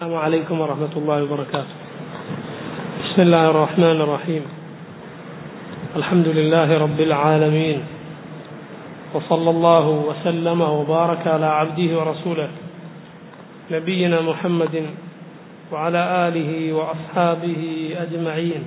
السلام عليكم ورحمة الله وبركاته بسم الله الرحمن الرحيم الحمد لله رب العالمين وصلى الله وسلم وبارك على عبده ورسوله نبينا محمد وعلى آله وأصحابه أجمعين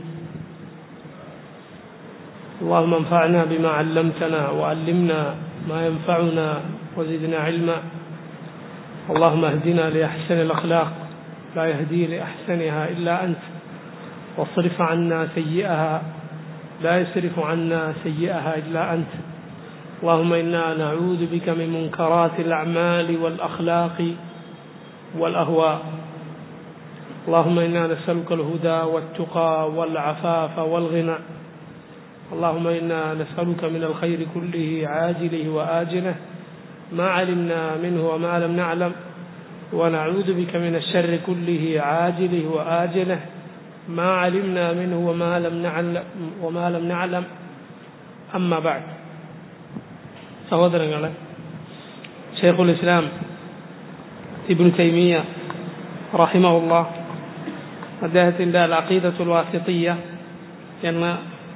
اللهم انفعنا بما علمتنا وعلمنا ما ينفعنا وزدنا علما اللهم اهدنا لأحسن الأخلاق لا يهدي لأحسنها إلا أنت واصرف عنا سيئها لا يصرف عنا سيئها إلا أنت اللهم إنا نعوذ بك من منكرات الأعمال والأخلاق والأهواء اللهم إنا نسألك الهدى والتقى والعفاف والغنى اللهم إنا نسألك من الخير كله عاجله وآجله ما علمنا منه وما لم نعلم ونعوذ بك من الشر كله عاجله وآجله ما علمنا منه وما لم نعلم وما لم نعلم أما بعد സഹോദരങ്ങളെ ഷെയ്ഖുൽ ഇസ്ലാം ഇബ്നു തൈമിയ റഹിമഉള്ള അദ്ദേഹത്തിൻ്റെ അൽ അഖീദത്തുൽ വാസിത്തിയ എന്ന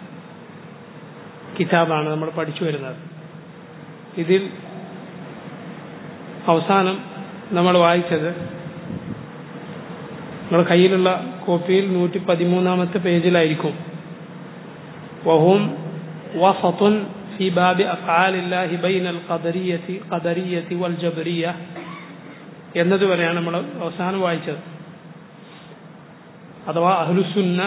കിതാബാണ് നമ്മൾ പഠിച്ചു വരുന്നത് ഇതിൽ അവസാനം നമ്മൾ വായിച്ചത് നമ്മുടെ കയ്യിലുള്ള കോപ്പിയിൽ നൂറ്റി പതിമൂന്നാമത്തെ പേജിലായിരിക്കും വഹും വസത്തുൻ في باب أفعال الله بين القدرية قدرية والجبرية എന്നതുവരെയാണ് നമ്മൾ അവസാനം വായിച്ചത് അഥവാ അഹ്ലുസുന്ന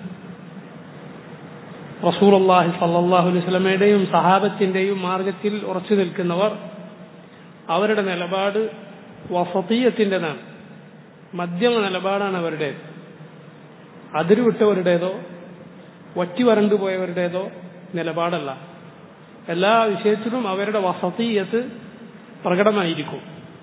റസൂലുള്ളാഹി സല്ലല്ലാഹു അലൈഹി വസല്ലമയുടെയും സഹാബത്തിന്റെയും മാർഗത്തിൽ ഉറച്ചു നിൽക്കുന്നവർ അവരുടെ നിലപാട് വസതീയത്തിൻ്റെതാണ് മധ്യമ നിലപാടാണ് അവരുടെ അതിരുവിട്ടവരുടേതോ വറ്റി വരണ്ടു പോയവരുടേതോ നിലപാടല്ല എല്ലാ വിഷയത്തിലും അവരുടെ വസതീയത്ത് പ്രകടമായിരിക്കും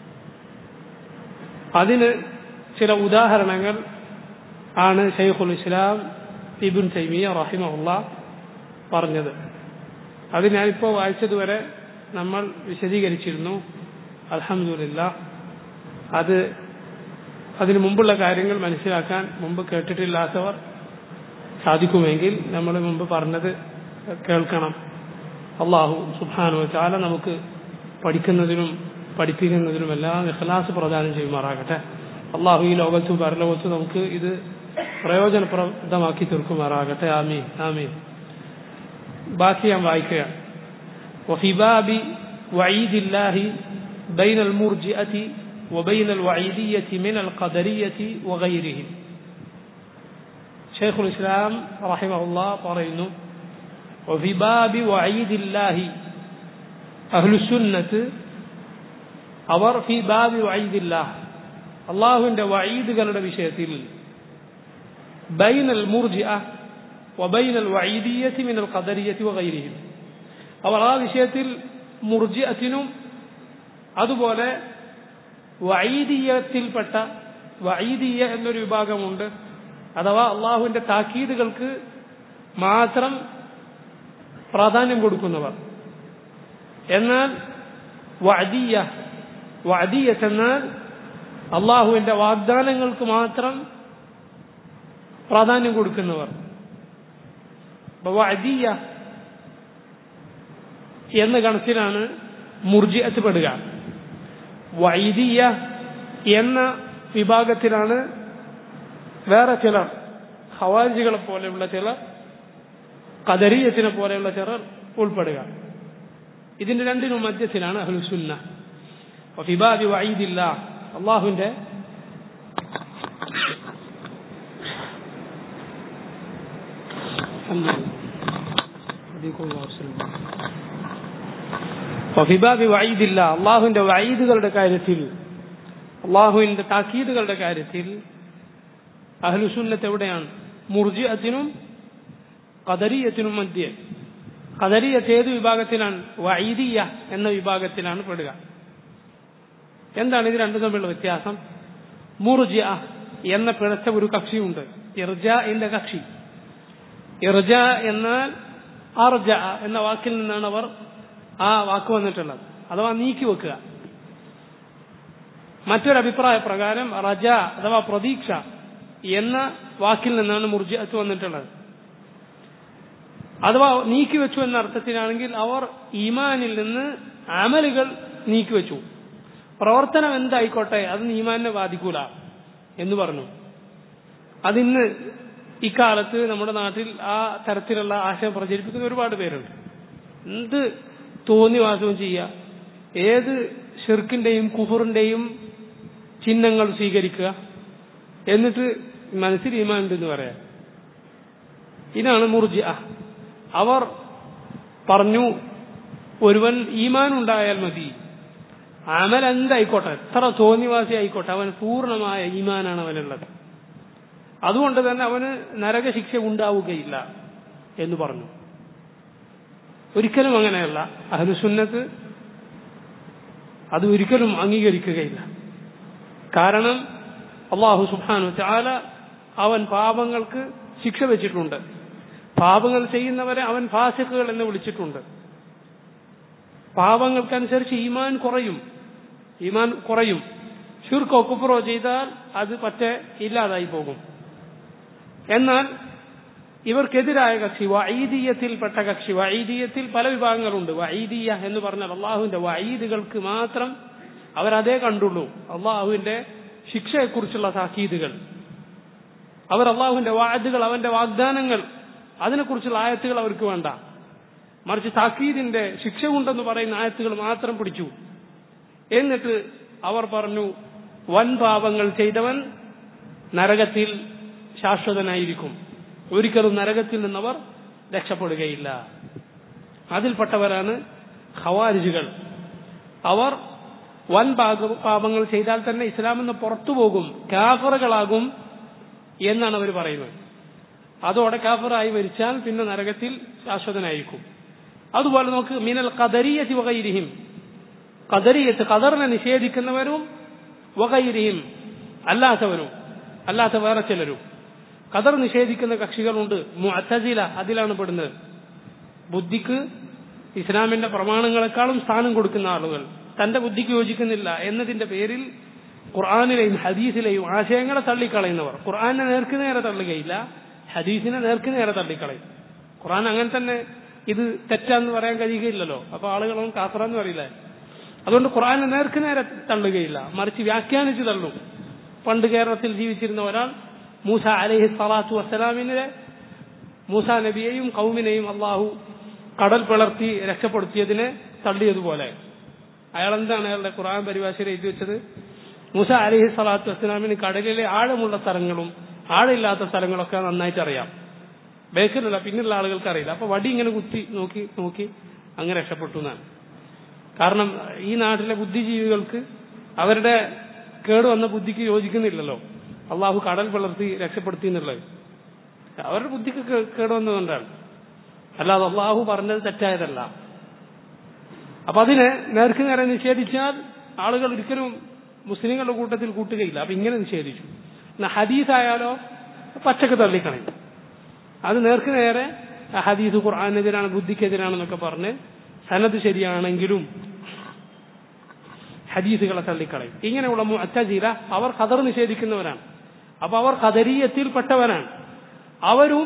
അതിന് ചില ഉദാഹരണങ്ങൾ ആണ് ഷെയ്ഖുൽ ഇസ്ലാം ഇബുൻ തൈമിയ റഹിമഹുല്ല പറഞ്ഞത് അത് ഞാനിപ്പോൾ വായിച്ചതുവരെ നമ്മൾ വിശദീകരിച്ചിരുന്നു അലഹമില്ല അത് അതിനു മുമ്പുള്ള കാര്യങ്ങൾ മനസ്സിലാക്കാൻ മുമ്പ് കേട്ടിട്ടില്ലാത്തവർ സാധിക്കുമെങ്കിൽ നമ്മൾ മുമ്പ് പറഞ്ഞത് കേൾക്കണം അള്ളാഹു സുബാനു ചാല നമുക്ക് പഠിക്കുന്നതിനും പഠിപ്പിക്കുന്നതിനും എല്ലാം ഇഖ്ലാസ് പ്രദാനം ചെയ്യുമാറാകട്ടെ അള്ളാഹു ഈ ലോകത്തും പരലോകത്തും നമുക്ക് ഇത് പ്രയോജനപ്രദമാക്കി തീർക്കുമാറാകട്ടെ ആമീൻ ആമീൻ ബാക്കി ഞാൻ വായിക്കുകയാണ് وفباب وعيد الله بين المرجئة وبين الوعيدية من القدرية وغيرهم شيخ الإسلام رحمه الله പറയുന്നു وفي باب وعيد الله أهل السنة അവർ ഫി ബാബി വൈദില്ല അള്ളാഹുവിന്റെ വൈദുകളുടെ വിഷയത്തിൽ ബൈനൽ മുർജിഅ വബൈനൽ വൈദിയത്തി മിനൽ ഖദരിയത്തി വഗൈരിഹിം അവർ ആ വിഷയത്തിൽ മുർജിഅത്തിനും അതുപോലെ വൈദീയത്തിൽപ്പെട്ട വൈദീയ എന്നൊരു വിഭാഗമുണ്ട് അഥവാ അള്ളാഹുവിന്റെ താക്കീതുകൾക്ക് മാത്രം പ്രാധാന്യം കൊടുക്കുന്നവർ എന്നാൽ വഅദീയ വഅദീയത്ത് എന്നാൽ അള്ളാഹുവിന്റെ വാഗ്ദാനങ്ങൾക്ക് മാത്രം പ്രാധാന്യം കൊടുക്കുന്നവർ വഅദീയ എന്ന കണക്കിലാണ് മുർജിഅത്ത് പെടുക വൈദിയ എന്ന വിഭാഗത്തിലാണ് വേറെ ചിലർ ഹവാജികളെ പോലെയുള്ള ചിലർ കദരീയത്തിനെ പോലെയുള്ള ചിലർ ഉൾപ്പെടുക ഇതിന്റെ രണ്ടിനും മധ്യത്തിലാണ് അഹ്ലുസുന്ന ഫിബാബി വൈദില്ല അള്ളാഹുവിന്റെ ഫിബാബി വൈദില്ല അള്ളാഹുവിന്റെ വൈദുകളുടെ കാര്യത്തിൽ അള്ളാഹുവിന്റെ താക്കീതുകളുടെ കാര്യത്തിൽ അഹ്ലുസുന്നത്ത് എവിടെയാണ് മുർജിഅത്തിനും കദരീയത്തിനും മധ്യേ കദരീയത്ത് ഏത് വിഭാഗത്തിലാണ് വൈദിയ എന്ന വിഭാഗത്തിലാണ് പെടുക എന്താണ് ഇത് രണ്ടും തമ്മിലുള്ള വ്യത്യാസം മുർജ എന്ന പിഴച്ച ഒരു കക്ഷിയുണ്ട് ഇർജ എന്ന കക്ഷി ഇർജ എന്നാൽ അർജ എന്ന വാക്കിൽ നിന്നാണ് അവർ ആ വാക്ക് വന്നിട്ടുള്ളത് അഥവാ നീക്കി വെക്കുക മറ്റൊരു അഭിപ്രായ പ്രകാരം റജ അഥവാ പ്രതീക്ഷ എന്ന വാക്കിൽ നിന്നാണ് മുർജിഅത്ത് വന്നിട്ടുള്ളത് അഥവാ നീക്കിവെച്ചു എന്ന അർത്ഥത്തിലാണെങ്കിൽ അവർ ഈമാനിൽ നിന്ന് അമലുകൾ നീക്കിവെച്ചു പ്രവർത്തനം എന്തായിക്കോട്ടെ അത് ഈമാനിനെ ബാധിക്കൂല എന്ന് പറഞ്ഞു അതിന്ന് ഇക്കാലത്ത് നമ്മുടെ നാട്ടിൽ ആ തരത്തിലുള്ള ആശയം പ്രചരിപ്പിക്കുന്ന ഒരുപാട് പേരുണ്ട് എന്ത് തോന്നിവാസവും ചെയ്യുക ഏത് ഷിർക്കിന്റെയും കുഫറിന്റെയും ചിഹ്നങ്ങൾ സ്വീകരിക്കുക എന്നിട്ട് മനസ്സിൽ ഈമാൻ ഉണ്ടെന്ന് പറയാം ഇതാണ് മുർജി അവർ പറഞ്ഞു ഒരുവൻ ഈമാൻ ഉണ്ടായാൽ മതി അമൽ എന്തായിക്കോട്ടെ എത്ര തോന്നിവാസി ആയിക്കോട്ടെ അവൻ പൂർണ്ണമായ ഈമാനാണ് അവനുള്ളത് അതുകൊണ്ട് തന്നെ അവന് നരകശിക്ഷ ഉണ്ടാവുകയില്ല എന്ന് പറഞ്ഞു ഒരിക്കലും അങ്ങനെയല്ല അഹ്ലുസുന്നത്ത് അത് ഒരിക്കലും അംഗീകരിക്കുകയില്ല കാരണം അള്ളാഹു സുബാനു ചാല അവൻ പാപങ്ങൾക്ക് ശിക്ഷ വെച്ചിട്ടുണ്ട് പാപങ്ങൾ ചെയ്യുന്നവരെ അവൻ ഫാസിക്കുകൾ എന്ന് വിളിച്ചിട്ടുണ്ട് പാപങ്ങൾക്കനുസരിച്ച് ഈമാൻ കുറയും ഈമാൻ കുറയും ഷിർക്കോ കുഫറോ ചെയ്താൽ അത് പറ്റേ ഇല്ലാതായി പോകും എന്നാൽ ഇവർക്കെതിരായ കക്ഷി വൈദീയത്തിൽപ്പെട്ട കക്ഷി വൈദീയത്തിൽ പല വിഭാഗങ്ങളുണ്ട് വൈദീയ എന്ന് പറഞ്ഞാൽ അള്ളാഹുവിന്റെ വൈദുകൾക്ക് മാത്രം അവരതേ കണ്ടുള്ളൂ അള്ളാഹുവിന്റെ ശിക്ഷയെക്കുറിച്ചുള്ള താക്കീതുകൾ അവർ അള്ളാഹുവിന്റെ വാദുകൾ അവന്റെ വാഗ്ദാനങ്ങൾ അതിനെക്കുറിച്ചുള്ള ആയത്തുകൾ അവർക്ക് വേണ്ട മറിച്ച് താക്കീദിന്റെ ശിക്ഷ ഉണ്ടെന്ന് പറയുന്ന ആയത്തുകൾ മാത്രം പിടിച്ചു എന്നിട്ട് അവർ പറഞ്ഞു വൻ പാപങ്ങൾ ചെയ്തവൻ നരകത്തിൽ ശാശ്വതനായിരിക്കും ഒരിക്കലും നരകത്തിൽ നിന്നവർ രക്ഷപ്പെടുകയില്ല അതിൽപ്പെട്ടവരാണ് ഖവാരിജുകൾ അവർ വൻ പാക പാപങ്ങൾ ചെയ്താൽ തന്നെ ഇസ്ലാമിൽ നിന്ന് പുറത്തു പോകും കാഫറുകളാകും എന്നാണ് അവർ പറയുന്നത് അതോടെ കാഫറായി മരിച്ചാൽ പിന്നെ നരകത്തിൽ ശാശ്വതനായിരിക്കും അതുപോലെ നമുക്ക് മിനൽ കദരീയത്തി വകയിരിഹിം കദരീയത്ത് കദറിനെ നിഷേധിക്കുന്നവരും വകയിരിഹിം അല്ലാത്തവരും അല്ലാത്ത വേറെ ചിലരും കദർ നിഷേധിക്കുന്ന കക്ഷികളുണ്ട് മുഅത്തസില അതിലാണ് പെടുന്നത് ബുദ്ധിക്ക് ഇസ്ലാമിന്റെ പ്രമാണങ്ങളെക്കാളും സ്ഥാനം കൊടുക്കുന്ന ആളുകൾ തന്റെ ബുദ്ധിക്ക് യോജിക്കുന്നില്ല എന്നതിന്റെ പേരിൽ ഖുർആാനിലെയും ഹദീസിലെയും ആശയങ്ങളെ തള്ളിക്കളയുന്നവർ ഖുർആാനെ നേർക്ക് നേരെ തള്ളുകയില്ല ഹദീസിനെ നേർക്ക് നേരെ തള്ളിക്കളയും ഖുർആൻ അങ്ങനെ തന്നെ ഇത് തെറ്റാന്ന് പറയാൻ കഴിയുകയില്ലല്ലോ അപ്പൊ ആളുകളൊന്നും കാസറാന്ന് പറയില്ല അതുകൊണ്ട് ഖുർആനെ നേർക്ക് നേരെ തള്ളുകയില്ല മറിച്ച് വ്യാഖ്യാനിച്ച് തള്ളും പണ്ട് കേരളത്തിൽ ജീവിച്ചിരുന്ന ഒരാൾ മൂസ അലഹി സ്വലാത്തു വസ്സലാമിനെ മൂസ നബിയെയും കൗമിനെയും അള്ളാഹു കടൽ പിളർത്തി രക്ഷപ്പെടുത്തിയതിനെ തള്ളിയതുപോലെ അയാൾ എന്താണ് അയാളുടെ ഖുർആൻ പരിഭാഷയിൽ എഴുതി വെച്ചത് മൂസ അലഹി സ്വലാത്തു വസ്സലാമിന് കടലിലെ ആഴമുള്ള സ്ഥലങ്ങളും ആഴില്ലാത്ത സ്ഥലങ്ങളൊക്കെ നന്നായിട്ട് അറിയാം ബേക്കിലുള്ള പിന്നുള്ള ആളുകൾക്ക് അറിയില്ല അപ്പൊ വടി ഇങ്ങനെ കുത്തി നോക്കി നോക്കി അങ്ങ് രക്ഷപ്പെട്ടു എന്നാണ് കാരണം ഈ നാട്ടിലെ ബുദ്ധിജീവികൾക്ക് അവരുടെ കേട് വന്ന ബുദ്ധിക്ക് യോജിക്കുന്നില്ലല്ലോ അള്ളാഹു കടൽ പിളർത്തി രക്ഷപ്പെടുത്തി എന്നുള്ളത് അവരുടെ ബുദ്ധിക്ക് കേട് വന്നതുകൊണ്ടാണ് അല്ലാതെ അള്ളാഹു പറഞ്ഞത് തെറ്റായതല്ല അപ്പൊ അതിനെ നേർക്ക് നേരെ നിഷേധിച്ചാൽ ആളുകൾ ഒരിക്കലും മുസ്ലിങ്ങളുടെ കൂട്ടത്തിൽ കൂട്ടുകയില്ല അപ്പൊ ഇങ്ങനെ നിഷേധിച്ചു എന്നാ ഹദീസ് ആയാലോ പച്ചക്ക് തള്ളിക്കളയും അത് നേർക്ക് നേരെ ഹദീസ് ഖുർആാനെതിരാണ് ബുദ്ധിക്കെതിരാണെന്നൊക്കെ പറഞ്ഞ് സനത് ശരിയാണെങ്കിലും ഹദീസുകളെ തള്ളിക്കളയും ഇങ്ങനെയുള്ള മുഅത്തസീല അവർ ഖദർ നിഷേധിക്കുന്നവരാണ് അപ്പൊ അവർ ഖദരീയത്തിൽപ്പെട്ടവരാണ് അവരും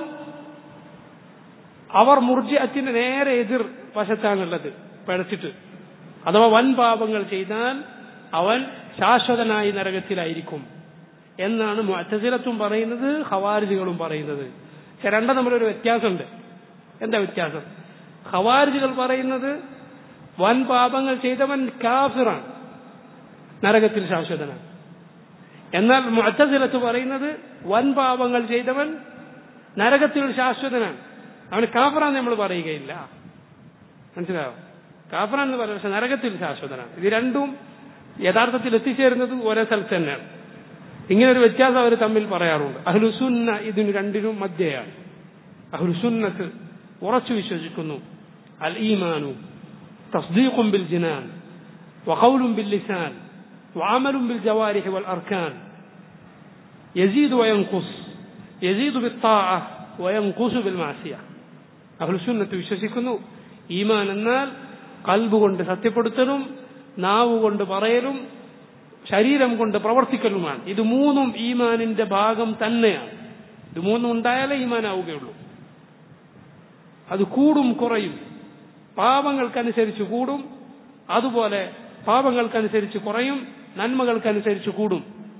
അവർ മുർജിഅത്തിന് നേരെ എതിർ വശത്താണുള്ളത് പഴച്ചിട്ട് അഥവാ വൻ പാപങ്ങൾ ചെയ്താൽ അവൻ ശാശ്വതനായി നരകത്തിലായിരിക്കും എന്നാണ് മുഅത്തസിലത്തും പറയുന്നത് ഖവാരിജുകളും പറയുന്നത് പക്ഷെ രണ്ടും തമ്മിലൊരു വ്യത്യാസമുണ്ട് എന്താ വ്യത്യാസം ഖവാരിജുകൾ പറയുന്നത് വൻ പാപങ്ങൾ ചെയ്തവൻ കാഫിറാണ് നരകത്തിൽ ശാശ്വതനാണ് എന്നാൽ മുഅത്തസിലത്ത് പറയുന്നത് വൻ പാപങ്ങൾ ചെയ്തവൻ നരകത്തിൽ ശാശ്വതനാണ് അവന് കാഫറാന്ന് നമ്മൾ പറയുകയില്ല മനസ്സിലായോ കാഫറാന്ന് പറയുന്നത് പക്ഷെ നരകത്തിൽ ശാശ്വതനാണ് ഇത് രണ്ടും യഥാർത്ഥത്തിൽ എത്തിച്ചേരുന്നത് ഒരേ സ്ഥലത്ത് തന്നെയാണ് ഇങ്ങനെ ഒരു വ്യത്യാസം അവർ തമ്മിൽ പറയാറുണ്ട് അഹ്ലുസുന്ന ഇതിന് രണ്ടിനും മധ്യയാണ് അഹ്ലുസുന്നത്ത് ഉറച്ചു വിശ്വസിക്കുന്നു അൽ ഈമാനു തസ്ദീഖും ബിൽ ജിനാൻ വഖൗലും ബിൽ ലിസാൻ وعمل بالجوارح والأركان يزيد وينقص يزيد بالطاعة وينقص بالمعصية أهل السنة വിശ്വസിക്കുന്നു ഈമാൻ എന്നാൽ കൽബ് കൊണ്ട് സത്യപ്പെടുത്തലും നാവ് കൊണ്ട് പറയലും ശരീരം കൊണ്ട് പ്രവർത്തിക്കലുമാണ് ഇത് മൂന്നും ഈമാനിന്റെ ഭാഗം തന്നെയാണ് ഇത് മൂന്നും ഉണ്ടായാലേ ഈമാനാവുകയുള്ളൂ അത് കൂടും കുറയും പാപങ്ങൾക്കനുസരിച്ച് കൂടും അതുപോലെ പാപങ്ങൾക്കനുസരിച്ച് കുറയും നന്മകൾക്കനുസരിച്ച് കൂടും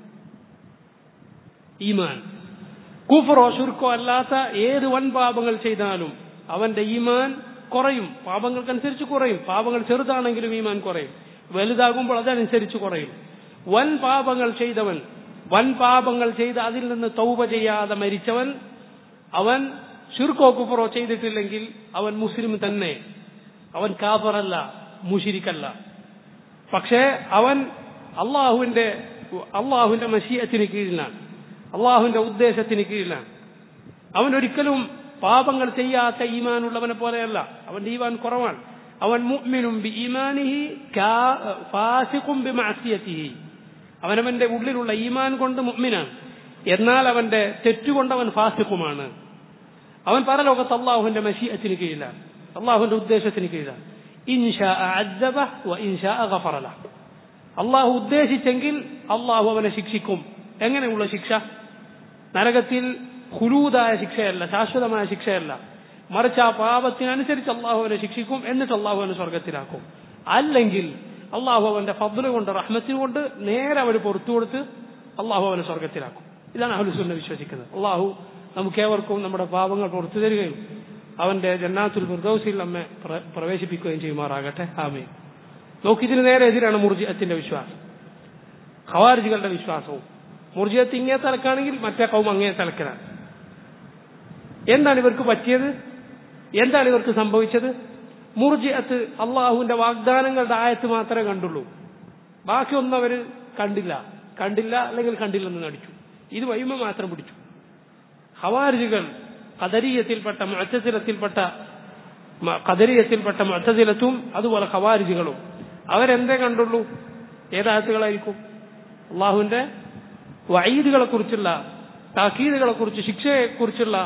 ഈമാൻ കുഫറോ ശുർക്കോ അല്ലാത്ത ഏത് വൻ പാപങ്ങൾ ചെയ്താലും അവന്റെ ഈമാൻ കുറയും പാപങ്ങൾക്കനുസരിച്ച് കുറയും പാപങ്ങൾ ചെറുതാണെങ്കിലും ഈമാൻ കുറയും വലുതാകുമ്പോൾ അതനുസരിച്ച് കുറയും വൻ പാപങ്ങൾ ചെയ്തവൻ വൻ പാപങ്ങൾ ചെയ്ത് അതിൽ നിന്ന് തൗബ ചെയ്യാതെ മരിച്ചവൻ അവൻ ഷിർക്കോ കുഫറോ ചെയ്തിട്ടില്ലെങ്കിൽ അവൻ മുസ്ലിം തന്നെ അവൻ കാഫറല്ല മുഷിരിക്കല്ല പക്ഷേ അവൻ അള്ളാഹുവിന്റെ അള്ളാഹുവിന്റെ മഷീയത്തിന് കീഴിലാണ് അള്ളാഹുവിന്റെ ഉദ്ദേശത്തിന് കീഴിലാണ് അവൻ ഒരിക്കലും പാപങ്ങൾ ചെയ്യാത്ത ഈമാനുള്ളവനെ പോലെയല്ല അവന്റെ ഈമാൻ കുറവാണ് അവൻ മുഅ്മിനും ബി ഈമാനിഹി ഫാസിഖും ബി മഅസിയതിഹി അവനവന്റെ ഉള്ളിലുള്ള ഈമാൻ കൊണ്ട് മുഅ്മിനാണ് എന്നാൽ അവന്റെ തെറ്റുകൊണ്ട് അവൻ ഫാസിഖുമാണ് അവൻ പരലോകത്ത് അള്ളാഹുവിന്റെ മഷീയത്തിന് കീഴിലാണ് അള്ളാഹുവിന്റെ ഉദ്ദേശത്തിന് കീഴിലാണ് ഇൻഷാ അഅദ്ദബ വ ഇൻഷാ ഗഫറല അള്ളാഹു ഉദ്ദേശിച്ചെങ്കിൽ അള്ളാഹു അവനെ ശിക്ഷിക്കും എങ്ങനെയുള്ള ശിക്ഷ നരകത്തിൽ ഹുലൂദായ ശിക്ഷയല്ല ശാശ്വതമായ ശിക്ഷയല്ല മറിച്ച് ആ പാപത്തിനനുസരിച്ച് അള്ളാഹു അവനെ ശിക്ഷിക്കും എന്നിട്ട് അള്ളാഹു അവനെ സ്വർഗത്തിലാക്കും അല്ലെങ്കിൽ അള്ളാഹു അവന്റെ ഫضل കൊണ്ട് റഹ്മത്തിന് കൊണ്ട് നേരെ അവന് പുറത്തു കൊടുത്ത് അള്ളാഹു അവനെ സ്വർഗത്തിലാക്കും ഇതാണ് അഹ്ലുസുന്ന വിശ്വസിക്കുന്നത് അള്ളാഹു നമുക്കേവർക്കും നമ്മുടെ പാപങ്ങൾ പുറത്തു തരികയും അവന്റെ ജന്നാത്തുൽ ഫിർദൗസിൽ നമ്മെ പ്രവേശിപ്പിക്കുകയും ചെയ്യുമാറാകട്ടെ ആമീൻ നോക്കിതിന് നേരെ എതിരാണ് മുർജിയത്തിന്റെ വിശ്വാസം ഖവാരിജികളുടെ വിശ്വാസവും മുർജിയത്ത് ഇങ്ങേ തലക്കാണെങ്കിൽ മറ്റേ കൗം അങ്ങേ തലക്കലാണ് എന്താണ് ഇവർക്ക് പറ്റിയത് എന്താണ് ഇവർക്ക് സംഭവിച്ചത് മുർജിയത്ത് അള്ളാഹുവിന്റെ വാഗ്ദാനങ്ങളുടെ ആയത്ത് മാത്രമേ കണ്ടുള്ളൂ ബാക്കിയൊന്നും അവർ കണ്ടില്ല കണ്ടില്ല അല്ലെങ്കിൽ കണ്ടില്ലെന്ന് നടിച്ചു ഇത് വൈമ മാത്രം പിടിച്ചു ഹവാരിജികൾ കദരീയത്തിൽപ്പെട്ട മറ്റത്തിലത്തിൽപ്പെട്ട കദരീയത്തിൽപ്പെട്ട മറ്റത്തിലത്തും അതുപോലെ ഖവാരിജികളും അവരെന്തേ കണ്ടുള്ളൂ ഏതായത്തുകളായിരിക്കും അള്ളാഹുവിന്റെ വൈദുകളെ കുറിച്ചുള്ള താക്കീതുകളെ കുറിച്ച് ശിക്ഷയെ കുറിച്ചുള്ള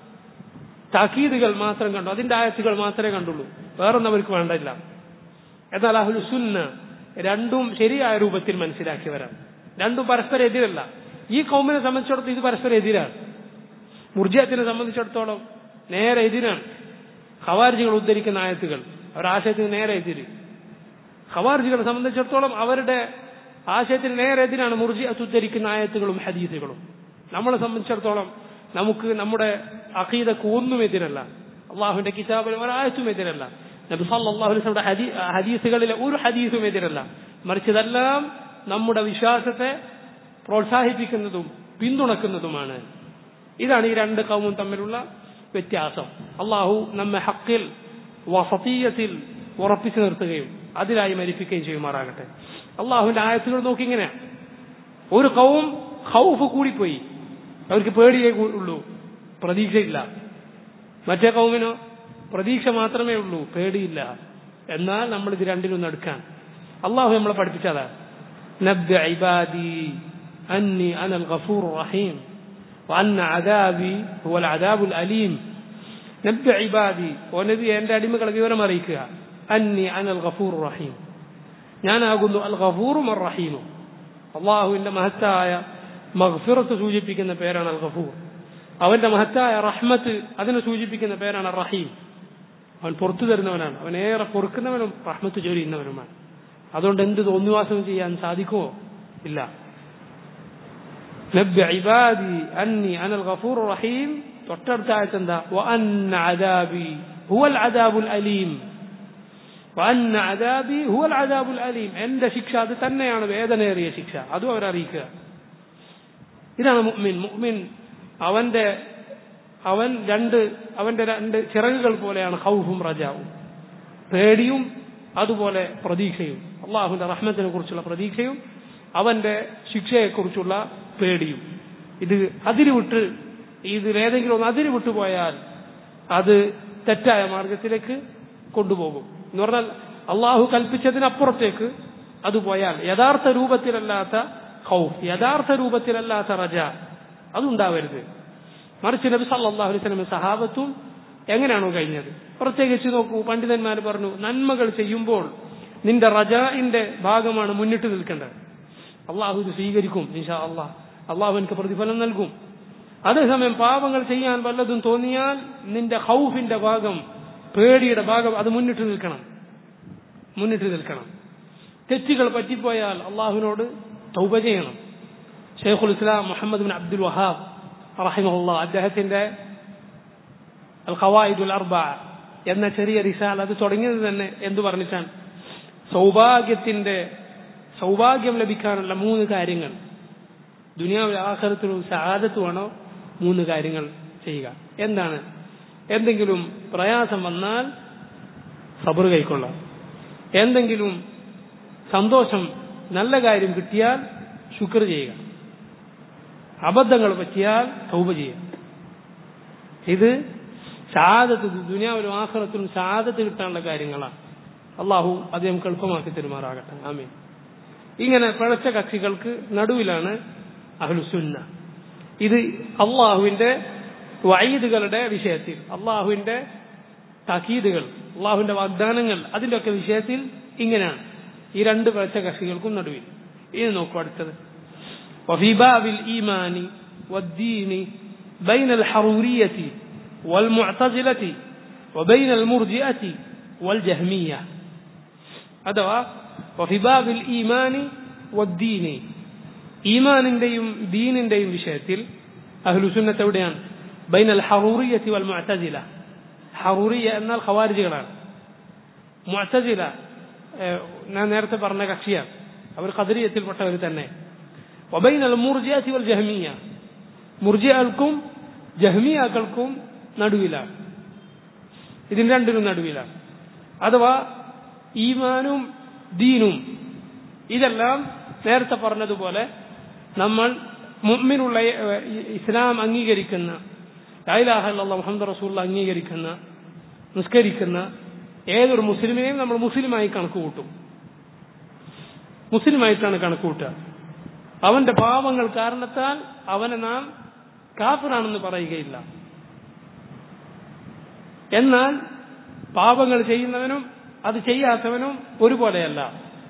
താക്കീതുകൾ മാത്രം കണ്ടു അതിന്റെ ആയത്തുകൾ മാത്രമേ കണ്ടുള്ളൂ വേറൊന്നും അവർക്ക് വേണ്ടില്ല എന്നാൽ അഹുൽ സുന്ന രണ്ടും ശരിയായ രൂപത്തിൽ മനസ്സിലാക്കിയവരാണ് രണ്ടും പരസ്പരം എതിരല്ല ഈ കൗമിനെ സംബന്ധിച്ചിടത്തോളം ഇത് പരസ്പരം എതിരാണ് മുർജിയത്തിനെ സംബന്ധിച്ചിടത്തോളം നേരെ എതിരാണ് ഖവാർജികൾ ഉദ്ധരിക്കുന്ന ആയത്തുകൾ അവരുടെ ആശയത്തിന് നേരെ എതിര് ഖവാർജികളെ സംബന്ധിച്ചിടത്തോളം അവരുടെ ആശയത്തിന് നേരെ എതിരാണ് മുർജിയത്ത് ഉദ്ധരിക്കുന്ന ആയത്തുകളും ഹദീസുകളും നമ്മളെ സംബന്ധിച്ചിടത്തോളം നമുക്ക് നമ്മുടെ അഖീദക്ക് ഒന്നും എതിരല്ല അള്ളാഹുവിന്റെ കിതാബിൽ ഒരായത്തും എതിരല്ല നബി സല്ലല്ലാഹു അലൈഹി വസല്ലം ഹദീസുകളിലെ ഒരു ഹദീസും എതിരല്ല മറിച്ച് ഇതെല്ലാം നമ്മുടെ വിശ്വാസത്തെ പ്രോത്സാഹിപ്പിക്കുന്നതും പിന്തുണക്കുന്നതുമാണ് ഇതാണ് ഈ രണ്ട് കൗമും തമ്മിലുള്ള വ്യത്യാസം അള്ളാഹു നമ്മെ ഹക്കിൽ വസതീയത്തിൽ ഉറപ്പിച്ചു നിർത്തുകയും അതിലായി മരിപ്പിക്കുകയും ചെയ്യുമാറാകട്ടെ അള്ളാഹുവിന്റെ ആയത്തുകൾ നോക്കി ഇങ്ങനെ ഒരു കൗം ഹൗഫ് കൂടിപ്പോയി അവർക്ക് പേടിയേ ഉള്ളൂ പ്രതീക്ഷയില്ല മറ്റേ കൗമിനോ പ്രതീക്ഷ മാത്രമേ ഉള്ളൂ പേടിയില്ല എന്നാൽ നമ്മൾ ഇത് രണ്ടിലും നടക്കാൻ അള്ളാഹു നമ്മളെ പഠിപ്പിച്ചതാ നബ്ബ ഇബാദി അന്നി അനൽ ഗഫൂർ റഹീം وأن عذابي هو العذاب الأليم نبع عبادي ونبي എന്റെ അടിമകളെ വിവരം അറിയിക്കുക അന്നി അനൽ ഗഫൂർ റഹീം ഞാനാകുന്നു അൽ ഗഫൂറും അർ റഹീമും അള്ളാഹുവിന്റെ മഹത്തായ മഗ്ഫിറത്ത് സൂചിപ്പിക്കുന്ന പേരാണ് അൽ ഗഫൂർ അവന്റെ മഹത്തായ റഹ്മത്ത് അതിനെ സൂചിപ്പിക്കുന്ന പേരാണ് റഹീം അവൻ പുറത്തു തരുന്നവനാണ് അവൻ ഏറെ പൊറുക്കുന്നവനും റഹ്മത്ത് ചൊരിയുന്നവനുമാണ് അതുകൊണ്ട് എന്ത് തോന്നിവാസം ചെയ്യാൻ സാധിക്കുമോ ഇല്ല نبع عبادي أني أنا الغفور الرحيم തൊട്ടടുത്ത ആയത്ത് എന്താ وأن عذابي هو العذاب الأليم وأن عذابي هو العذاب الأليم എന്റെ ശിക്ഷ അത് തന്നെയാണ് വേദനയേറിയ ശിക്ഷ അതും അവരറിയിക്കുക ഇതാണ് മുഅ്മിൻ മുഅ്മിൻ അവന്റെ അവൻ രണ്ട് അവന്റെ രണ്ട് ചിറകുകൾ പോലെയാണ് ഖൗഫും റജാവും പേടിയും അതുപോലെ പ്രതീക്ഷയും അള്ളാഹുവിന്റെ റഹ്മത്തിനെ കുറിച്ചുള്ള പ്രതീക്ഷയും അവന്റെ ശിക്ഷയെക്കുറിച്ചുള്ള പേടിയും ഇത് അതിര് വിട്ട് ഇതിലേതെങ്കിലും ഒന്ന് അതിര് വിട്ടുപോയാൽ അത് തെറ്റായ മാർഗത്തിലേക്ക് കൊണ്ടുപോകും എന്ന് പറഞ്ഞാൽ അള്ളാഹു കൽപ്പിച്ചതിനപ്പുറത്തേക്ക് അത് പോയാൽ യഥാർത്ഥ രൂപത്തിലല്ലാത്ത ഖൗഫ് യഥാർത്ഥ രൂപത്തിലല്ലാത്ത റജ അതുണ്ടാവരുത് മറിച്ച് നബി സല്ലല്ലാഹു അലൈഹി വസല്ലം സഹാബത്തും എങ്ങനെയാണോ കഴിഞ്ഞത് പ്രത്യേകിച്ച് നോക്കൂ പണ്ഡിതന്മാർ പറഞ്ഞു നന്മകൾ ചെയ്യുമ്പോൾ നിന്റെ റജാഇന്റെ ഭാഗമാണ് മുന്നിട്ട് നിൽക്കേണ്ടത് അള്ളാഹു ഇത് സ്വീകരിക്കും ഇൻഷാ അള്ളാഹ് അള്ളാഹു എനിക്ക് പ്രതിഫലം നൽകും അതേസമയം പാപങ്ങൾ ചെയ്യാൻ വല്ലതും തോന്നിയാൽ നിന്റെ ഹൗഫിന്റെ ഭാഗം പേടിയുടെ ഭാഗം അത് മുന്നിട്ട് നിൽക്കണം മുന്നിട്ട് നിൽക്കണം തെറ്റുകൾ പറ്റിപ്പോയാൽ അള്ളാഹുവിനോട് തൗബ ചെയ്യണം ഷെയ്ഖുൽ ഇസ്ലാം മുഹമ്മദ് ബിൻ അബ്ദുൽ വഹാബ് റഹിമഹുല്ല അദ്ദേഹത്തിന്റെ അൽ ഖവായിദുൽ അർബ എന്ന ചെറിയ റിസാൽ അത് തുടങ്ങിയത് തന്നെ എന്തു പറഞ്ഞിട്ടാണ് സൗഭാഗ്യത്തിന്റെ സൗഭാഗ്യം ലഭിക്കാനുള്ള മൂന്ന് കാര്യങ്ങൾ ദുനിയാവിൽ ആഹ്റത്തിലും സഹാദത്തുമാണോ മൂന്ന് കാര്യങ്ങൾ ചെയ്യുക എന്താണ് എന്തെങ്കിലും പ്രയാസം വന്നാൽ സബർ കൈക്കൊള്ളാം എന്തെങ്കിലും സന്തോഷം നല്ല കാര്യം കിട്ടിയാൽ ശുക്ർ ചെയ്യുക അബദ്ധങ്ങൾ പറ്റിയാൽ തൗബ ചെയ്യുക ഇത് സാധത്ത് ദുനിയാവിലും ആഹ്റത്തിലും സാധത്ത് കിട്ടാനുള്ള കാര്യങ്ങളാണ് അള്ളാഹു അത് നമുക്ക് എളുപ്പമാക്കി തെരുമാറാകട്ടെ ആമീൻ ഇങ്ങനെ പിഴച്ച കക്ഷികൾക്ക് നടുവിലാണ് അഹ്ലുസുന്ന ഇത് അള്ളാഹുവിന്റെ വൈദുകളുടെ വിഷയത്തിൽ അള്ളാഹുവിന്റെ തക്കീതുകൾ അള്ളാഹുവിന്റെ വാഗ്ദാനങ്ങൾ അതിന്റെയൊക്കെ വിഷയത്തിൽ ഇങ്ങനെയാണ് ഈ രണ്ട് പിഴച്ച കക്ഷികൾക്കും നടുവിൽ ഇനി നോക്കൂ അടുത്തത് وفي باب الإيمان والدين بين الحرورية والمعتزلة وبين المرجئة والجهمية അഥവാ وفي باب الإيمان والدين ഈമാനിന്റെയും ദീനിന്റെയും വിഷയത്തിൽ അഹ്ലുസുന്നത്ത് എവിടെയാണ് ബൈൻ അൽ ഹറൂറിയത്തി വൽ മുഅ്തസില ഹറൂറിയ എന്നാൽ ഖവാരിജികളാണ് മുഅ്തസില ഞാൻ നേരത്തെ പറഞ്ഞ കക്ഷിയാണ് അവർ ഖദരിയത്തിൽപ്പെട്ടവർ തന്നെ വബൈൻ അൽ മുർജിയത്തി വൽ ജഹ്മിയ മുർജിയകൾക്കും ജഹ്മിയാക്കൾക്കും നടുവിലാണ് ഇതിന് രണ്ടിനും നടുവിലാണ് അഥവാ ഈമാനും ദീനും ഇതെല്ലാം നേരത്തെ പറഞ്ഞതുപോലെ നമ്മൾ മുമ്മിനുള്ള ഇസ്ലാം അംഗീകരിക്കുന്ന ലൈലാഹല്ല മുഹമ്മദ് റസൂൽ അംഗീകരിക്കുന്ന നിസ്കരിക്കുന്ന ഏതൊരു മുസ്ലിമിനെയും നമ്മൾ മുസ്ലിമായി കണക്ക് കൂട്ടും മുസ്ലിമായിട്ടാണ് കണക്ക് കൂട്ടുക അവന്റെ പാവങ്ങൾ കാരണത്താൽ അവനെ നാം കാഫിറാണെന്ന് പറയുകയില്ല എന്നാൽ പാപങ്ങൾ ചെയ്യുന്നവനും അത് ചെയ്യാത്തവനും ഒരുപോലെയല്ല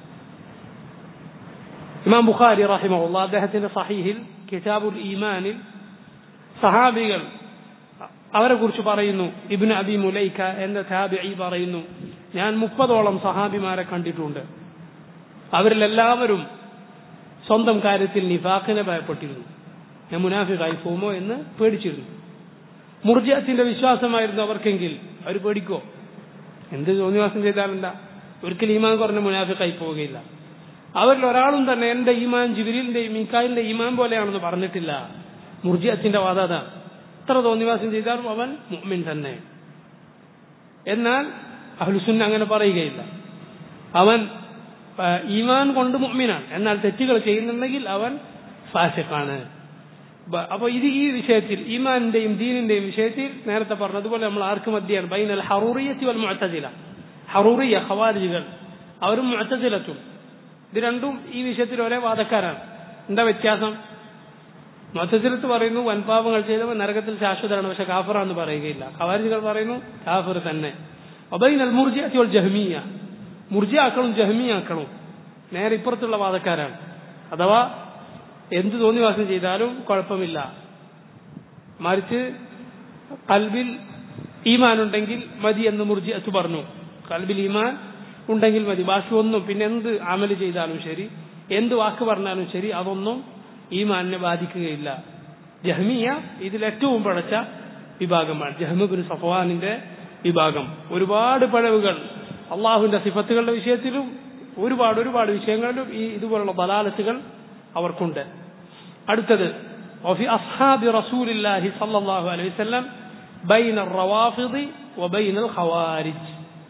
ഇമാം ബുഖാരി റഹിമഹുള്ള അദ്ദേഹത്തിന്റെ സഹീഹിൽ കിതാബുൽ ഈമാനിൽ സഹാബികൾ അവരെ കുറിച്ച് പറയുന്നു ഇബിൻ അബി മുലൈക്ക എന്ന താബിഈ പറയുന്നു ഞാൻ മുപ്പതോളം സഹാബിമാരെ കണ്ടിട്ടുണ്ട് അവരിലെല്ലാവരും സ്വന്തം കാര്യത്തിൽ നിഫാഖിനെ ഭയപ്പെട്ടിരുന്നു ഞാൻ മുനാഫിഖായി പോകുമോ എന്ന് പേടിച്ചിരുന്നു മുർജിയത്തിന്റെ വിശ്വാസമായിരുന്നു അവർക്കെങ്കിൽ അവർ പേടിക്കോ എന്ത് തോന്നിവാസം ചെയ്താലെന്താ ഒരിക്കലും ഈമാൻ കുറഞ്ഞ മുനാഫിഖായി പോവുകയില്ല അവരിൽ ഒരാളും തന്നെ എന്റെ ഈമാൻ ജിബിലിന്റെയും മീക്കാലിന്റെ ഈമാൻ പോലെയാണെന്ന് പറഞ്ഞിട്ടില്ല മുർജിയത്തിന്റെ വാദത എത്ര തോന്നിവാസം ചെയ്താലും അവൻ മുഅ്മിൻ തന്നെ എന്നാൽ അഹ്ലുസുന്ന അങ്ങനെ പറയുകയില്ല അവൻ ഈമാൻ കൊണ്ട് മുഅ്മിനാണ് എന്നാൽ തെറ്റുകൾ ചെയ്യുന്നുണ്ടെങ്കിൽ അവൻ ഫാസിഖാണ് അപ്പൊ ഇത് ഈ വിഷയത്തിൽ ഈമാനിന്റെയും ദീനിന്റെയും വിഷയത്തിൽ നേരത്തെ പറഞ്ഞതുപോലെ നമ്മൾ ആർക്ക് മധ്യാണ് ബൈനൽ ഹറൂറിയത്തി വൽ മുഅത്തസില ഹറൂറിയ ഖവാരിജികൾ അവരും മുഅത്തസിലത്തും ഇത് രണ്ടും ഈ വിഷയത്തിൽ ഒരേ വാദക്കാരാണ് എന്താ വ്യത്യാസം മൊത്തത്തിലത്ത് പറയുന്നു വൻപാപങ്ങൾ ചെയ്തവൻ നരകത്തിൽ ശാശ്വതരാണ് പക്ഷെ കാഫറാന്ന് പറയുകയില്ല ഖവാരിജികൾ പറയുന്നു കാഫർ തന്നെ ഒബൈനൽ മുർജിയത്തി വൽ ജഹ്മിയ മുർജിയാക്കളും ജഹ്മിയാക്കളും നേരെ ഇപ്പുറത്തുള്ള വാദക്കാരാണ് അഥവാ എന്ത് തോന്നിവാസം ചെയ്താലും കുഴപ്പമില്ല മറിച്ച് കൽബിൽ ഈമാൻ ഉണ്ടെങ്കിൽ മതി എന്ന് മുർജിയത്ത് പറഞ്ഞു കൽബിൽ ഈമാൻ ഉണ്ടെങ്കിൽ മതി ബാക്കി ഒന്നും പിന്നെ എന്ത് അമല് ചെയ്താലും ശരി എന്ത് വാക്ക് പറഞ്ഞാലും ശരി അതൊന്നും ഈമാനിനെ ബാധിക്കുകയില്ല ജഹ്മിയ ഇതിൽ ഏറ്റവും പഴച്ച വിഭാഗമാണ് ജഹ്മുബിൻ സഫ്വാനിന്റെ വിഭാഗം ഒരുപാട് പഴവുകൾ അള്ളാഹുവിന്റെ സിഫത്തുകളുടെ വിഷയത്തിലും ഒരുപാട് ഒരുപാട് വിഷയങ്ങളിലും ഈ ഇതുപോലുള്ള ബലാലത്തുകൾ അവർക്കുണ്ട് അടുത്തത് وفي أصحاب رسول الله صلى الله عليه وسلم بين الروافض وبين الخوارج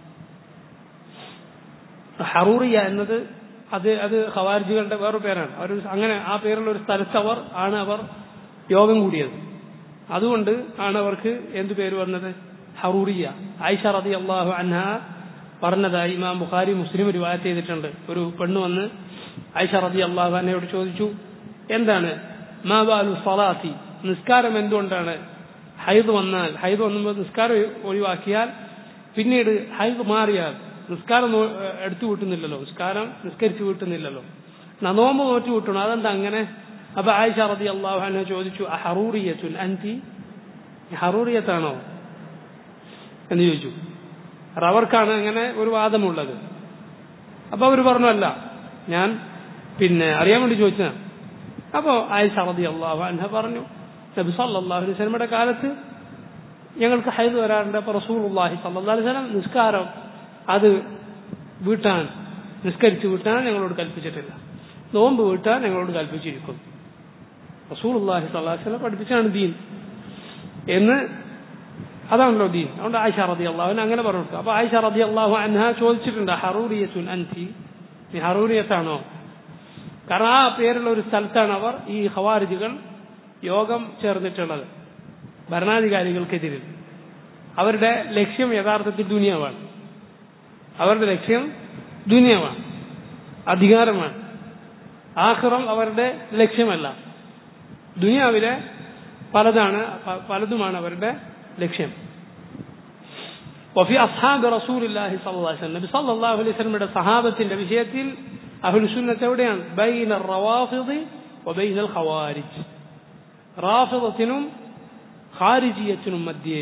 ഹറൂറിയ എന്നത് അത് അത് ഖവാരിജികളുടെ വേറൊരു പേരാണ് അവർ അങ്ങനെ ആ പേരുള്ള ഒരു സ്ഥലത്ത് അവർ ആണ് അവർ യോഗം കൂടിയത് അതുകൊണ്ട് ആണ് അവർക്ക് എന്തു പേര് വന്നത് ഹറൂറിയ ആയിഷ റതി അള്ളാഹു അൻഹ പറഞ്ഞതായി ഇമാം ബുഖാരി മുസ്ലിം റിവായത്ത് ചെയ്തിട്ടുണ്ട് ഒരു പെണ്ണ് വന്ന് ആയിഷ റതി അള്ളാഹു അന്നയോട് ചോദിച്ചു എന്താണ് മാബാലു സലാത്തി നിസ്കാരം എന്തുകൊണ്ടാണ് ഹൈദ് വന്നാൽ ഹൈദ് വന്നുമ്പോൾ നിസ്കാരം ഒഴിവാക്കിയാൽ പിന്നീട് ഹൈദ് മാറിയാൽ നിസ്കാരം എടുത്തു വീട്ടുന്നില്ലല്ലോ നിസ്കാരം നിസ്കരിച്ചു വീട്ടുന്നില്ലല്ലോ എന്നാ നോമ്പ് നോറ്റ് വിട്ടണം അതെന്താ അങ്ങനെ അപ്പൊ ആയിഷ റതി അള്ളാഹു അന്നെ ചോദിച്ചു ഹറൂറിയത്തുൻ അൻതി ഹറൂറിയത്താണോ എന്ന് ചോദിച്ചു കാരണം അവർക്കാണ് അങ്ങനെ ഒരു വാദമുള്ളത് അപ്പൊ അവർ പറഞ്ഞു അല്ല ഞാൻ പിന്നെ അറിയാൻ വേണ്ടി ചോദിച്ചതാണ് അപ്പോ ആയിഷ റതി അള്ളാഹു അൻഹ പറഞ്ഞു നബി സല്ലല്ലാഹു അലൈഹി വസല്ലമയുടെ കാലത്ത് ഞങ്ങൾക്ക് ഹൈദ് വരാറുണ്ട് അപ്പൊ റസൂലുള്ളാഹി സല്ലല്ലാഹു അലൈഹി വസല്ലം നിസ്കാരം അത് വീട്ടാൻ നിസ്കരിച്ച് വീട്ടാൻ ഞങ്ങളോട് കൽപ്പിച്ചിട്ടില്ല നോമ്പ് വീട്ടാൻ ഞങ്ങളോട് കൽപ്പിച്ചിരിക്കും റസൂലുള്ളാഹി സല്ലല്ലാഹു അലൈഹി വസല്ലം പഠിപ്പിച്ചാണ് ദീൻ എന്ന് അതാണല്ലോ ദീൻ അതുകൊണ്ട് ആയിഷ റതി അള്ളാഹുവിന് അങ്ങനെ പറഞ്ഞു അപ്പൊ ആയിഷ റതി അള്ളാഹു അൻഹ ചോദിച്ചിട്ടുണ്ട് ഹറൂറിയത്തുൻ അൻതി നീ ഹറൂറിയത്താണോ കാരണം ആ പേരുള്ള ഒരു സ്ഥലത്താണ് അവർ ഈ ഹവാരിജുകൾ യോഗം ചേർന്നിട്ടുള്ളത് ഭരണാധികാരികൾക്കെതിരിൽ അവരുടെ ലക്ഷ്യം യഥാർത്ഥത്തിൽ ദുനിയാവാണ് അവരുടെ ലക്ഷ്യം ദുനിയാവാണ് അധികാരമാണ് ആഹ്റം അവരുടെ ലക്ഷ്യമല്ല ദുനിയാവിലെ പലതാണ് പ- പലതുമാണ് അവരുടെ ലക്ഷ്യം وفي أصحاب رسول الله صلى الله عليه وسلم നബി സല്ലല്ലാഹു അലൈഹി വസല്ലമയുടെ സഹാബത്തിന്റെ വിഷയത്തിൽ അഹ്ലു സുന്നത്ത് എവിടെയാണ് ബൈന റവാഫിദ് വബൈന അൽ ഖവാരിജ് റാഫിദത്തിനും ഖാരിജിയത്തിനും മധ്യേ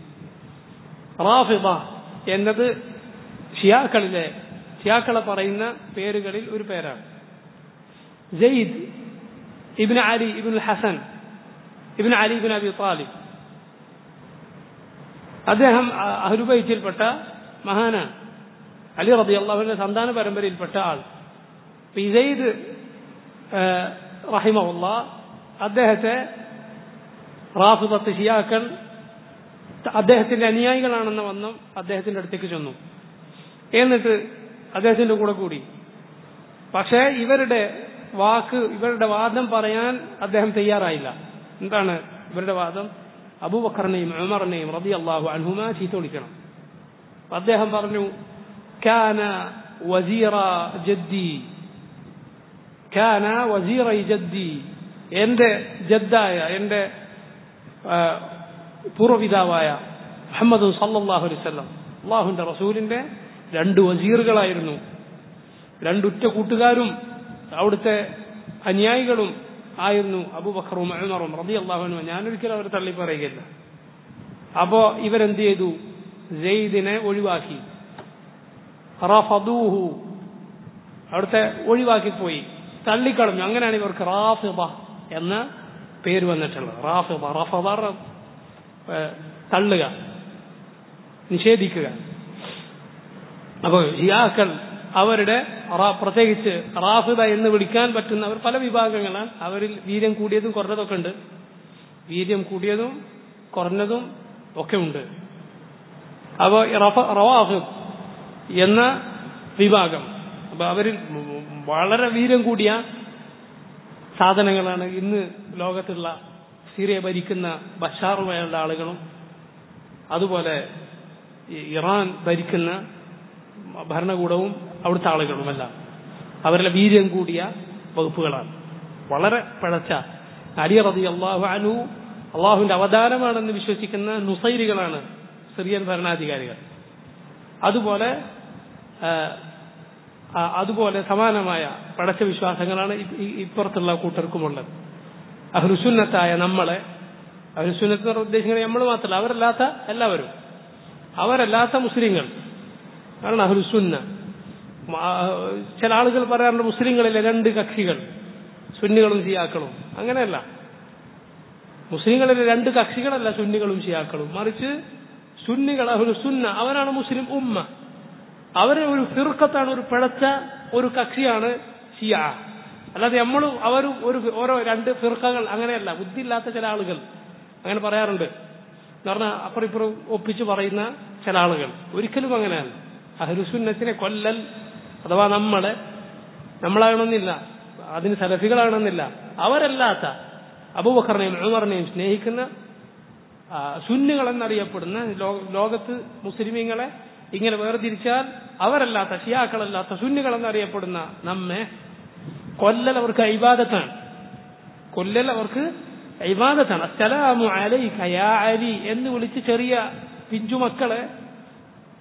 റാഫിദ എന്നത് ഷിയാക്കളിലെ ഷിയാക്കളെ പറയുന്ന പേരുകളിൽ ഒരു പേരാണ് Zaid ibn Ali ibn Hasan ibn Ali ibn Abi Talib അദ്ദേഹം അ- അഹ്ലുബൈത്തിൽപ്പെട്ട മഹാനാണ് അലി റബി അള്ളാഹുവിന്റെ സന്താന പരമ്പരയിൽപ്പെട്ട ആൾ അപ്പൊ ഈ സെയ്ദ് റഹിമുള്ള അദ്ദേഹത്തെ റാഫിദത്ത് ഷിയാക്കൾ അദ്ദേഹത്തിന്റെ അനുയായികളാണെന്ന വണ്ണം അദ്ദേഹത്തിന്റെ അടുത്തേക്ക് ചെന്നു എന്നിട്ട് അദ്ദേഹത്തിന്റെ കൂടെ കൂടി പക്ഷേ ഇവരുടെ വാക്ക് ഇവരുടെ വാദം പറയാൻ അദ്ദേഹം തയ്യാറായില്ല എന്താണ് ഇവരുടെ വാദം അബൂബക്കറിനെയും ഉമറിനെയും റബി അള്ളാഹു അൻഹുമ ചീത്ത വിളിക്കണം അപ്പൊ അദ്ദേഹം പറഞ്ഞു കാന വസീറ ജദ്ദി കാന വസീറ ജദ്ദി എന്റെ ജദ്ദായ എന്റെ ആ, പൂർവ്വപിതാവായ മുഹമ്മദ് സല്ലല്ലാഹു അലൈഹി വസല്ലം അള്ളാഹുവിന്റെ റസൂലിന്റെ രണ്ട് വസീറുകളായിരുന്നു രണ്ടുറ്റ കൂട്ടുകാരും അവിടുത്തെ അനുയായികളും ആയിരുന്നു അബൂബക്കറും ഉമറും റബി അള്ളാഹുനും ഞാനൊരിക്കലും അവരെ തള്ളി പറയുകയില്ല അപ്പോ ഇവരെന്ത് ചെയ്തു ജെയ്ദിനെ ഒഴിവാക്കി റഫദൂഹു അവിടുത്തെ ഒഴിവാക്കിപ്പോയി തള്ളിക്കളഞ്ഞു അങ്ങനെയാണ് ഇവർക്ക് റാഫിബ എന്ന പേര് വന്നിട്ടുള്ളത് റാഫിബ റഫദ ഏഹ്, തള്ളുക നിഷേധിക്കുക അപ്പോൾ ഷിയാക്കൾ അവരുടെ റാ- പ്രത്യേകിച്ച് റാഫിദ എന്ന് വിളിക്കാൻ പറ്റുന്നവർ പല വിഭാഗങ്ങളാണ് അവരിൽ വീര്യം കൂടിയതും കുറഞ്ഞതൊക്കെ ഉണ്ട് വീര്യം കൂടിയതും കുറഞ്ഞതും ഒക്കെ ഉണ്ട് അപ്പോൾ റവാഫിദ് എന്ന വിഭാഗം അപ്പൊ അവരിൽ വളരെ വീര്യം കൂടിയ സാധനങ്ങളാണ് ഇന്ന് ലോകത്തുള്ള സിറിയ ഭരിക്കുന്ന ബഷാറുമായുള്ള ആളുകളും അതുപോലെ ഈ ഇറാൻ ഭരിക്കുന്ന ഭരണകൂടവും അവിടുത്തെ ആളുകളുമെല്ലാം അവരുടെ വീര്യം കൂടിയ വകുപ്പുകളാണ് വളരെ പിഴച്ച അലി റതി അള്ളാഹു അനു അള്ളാഹുവിന്റെ അവതാരമാണെന്ന് വിശ്വസിക്കുന്ന നുസൈരികളാണ് സിറിയൻ ഭരണാധികാരികൾ അതുപോലെ ആ, ആ, അതുപോലെ സമാനമായ പടച്ച വിശ്വാസങ്ങളാണ് ഇ- ഇ- ഇപ്പുറത്തുള്ള കൂട്ടർക്കുമുള്ളത് അഹ്ലുസുന്നത്തായ നമ്മളെ അഹ്ലുസുന്നത്ത് എന്ന് ഉദ്ദേശിക്കുന്നത് നമ്മൾ മാത്രമല്ല അവരല്ലാത്ത എല്ലാവരും അവരല്ലാത്ത മുസ്ലിങ്ങൾ ആണ് അഹ്ലുസുന്ന മ- ആ, ചില ആളുകൾ പറയാറുണ്ട് മുസ്ലിങ്ങളിലെ രണ്ട് കക്ഷികൾ സുന്നികളും ഷിയാക്കളും അങ്ങനെയല്ല മുസ്ലിങ്ങളിലെ രണ്ട് കക്ഷികളല്ല സുന്നികളും ഷിയാക്കളും മറിച്ച് സുന്നികൾ അഹ്ലുസുന്ന അവരാണ് മുസ്ലിം ഉമ്മ അവരെ ഒരു ഫിർക്കത്താണ് ഒരു പിഴച്ച ഒരു കക്ഷിയാണ് ഷിയ അല്ലാതെ നമ്മളും അവരും ഒരു ഓരോ രണ്ട് ഫിർക്കകൾ അങ്ങനെയല്ല ബുദ്ധിയില്ലാത്ത ചില ആളുകൾ അങ്ങനെ പറയാറുണ്ട് എന്ന് പറഞ്ഞാൽ അപ്പുറം ഇപ്പുറം ഒപ്പിച്ച് പറയുന്ന ചില ആളുകൾ ഒരിക്കലും അങ്ങനെയല്ല അഹ്ലുസുന്നത്തിനെ കൊല്ലൽ അഥവാ നമ്മളെ നമ്മളാകണമെന്നില്ല അതിന് സലഫികളാകണമെന്നില്ല അവരല്ലാത്ത അബൂബക്കറിനെയും ഉമറിനെയും സ്നേഹിക്കുന്ന ആ, സുന്നികൾ എന്നറിയപ്പെടുന്ന ലോ- ലോകത്ത് മുസ്ലിമീങ്ങളെ ഇങ്ങനെ വേർതിരിച്ചാൽ അവരല്ലാത്ത ഷിയാക്കളല്ലാത്ത സുന്നികൾ എന്നറിയപ്പെടുന്ന നമ്മെ കൊല്ലൽ അവർക്ക് ഇബാദത്താണ് കൊല്ലൽ അവർക്ക് ഇബാദത്താണ് അസ്സലാമു അലൈക യാ അലി എന്ന് വിളിച്ച് ചെറിയ പിഞ്ചുമക്കളെ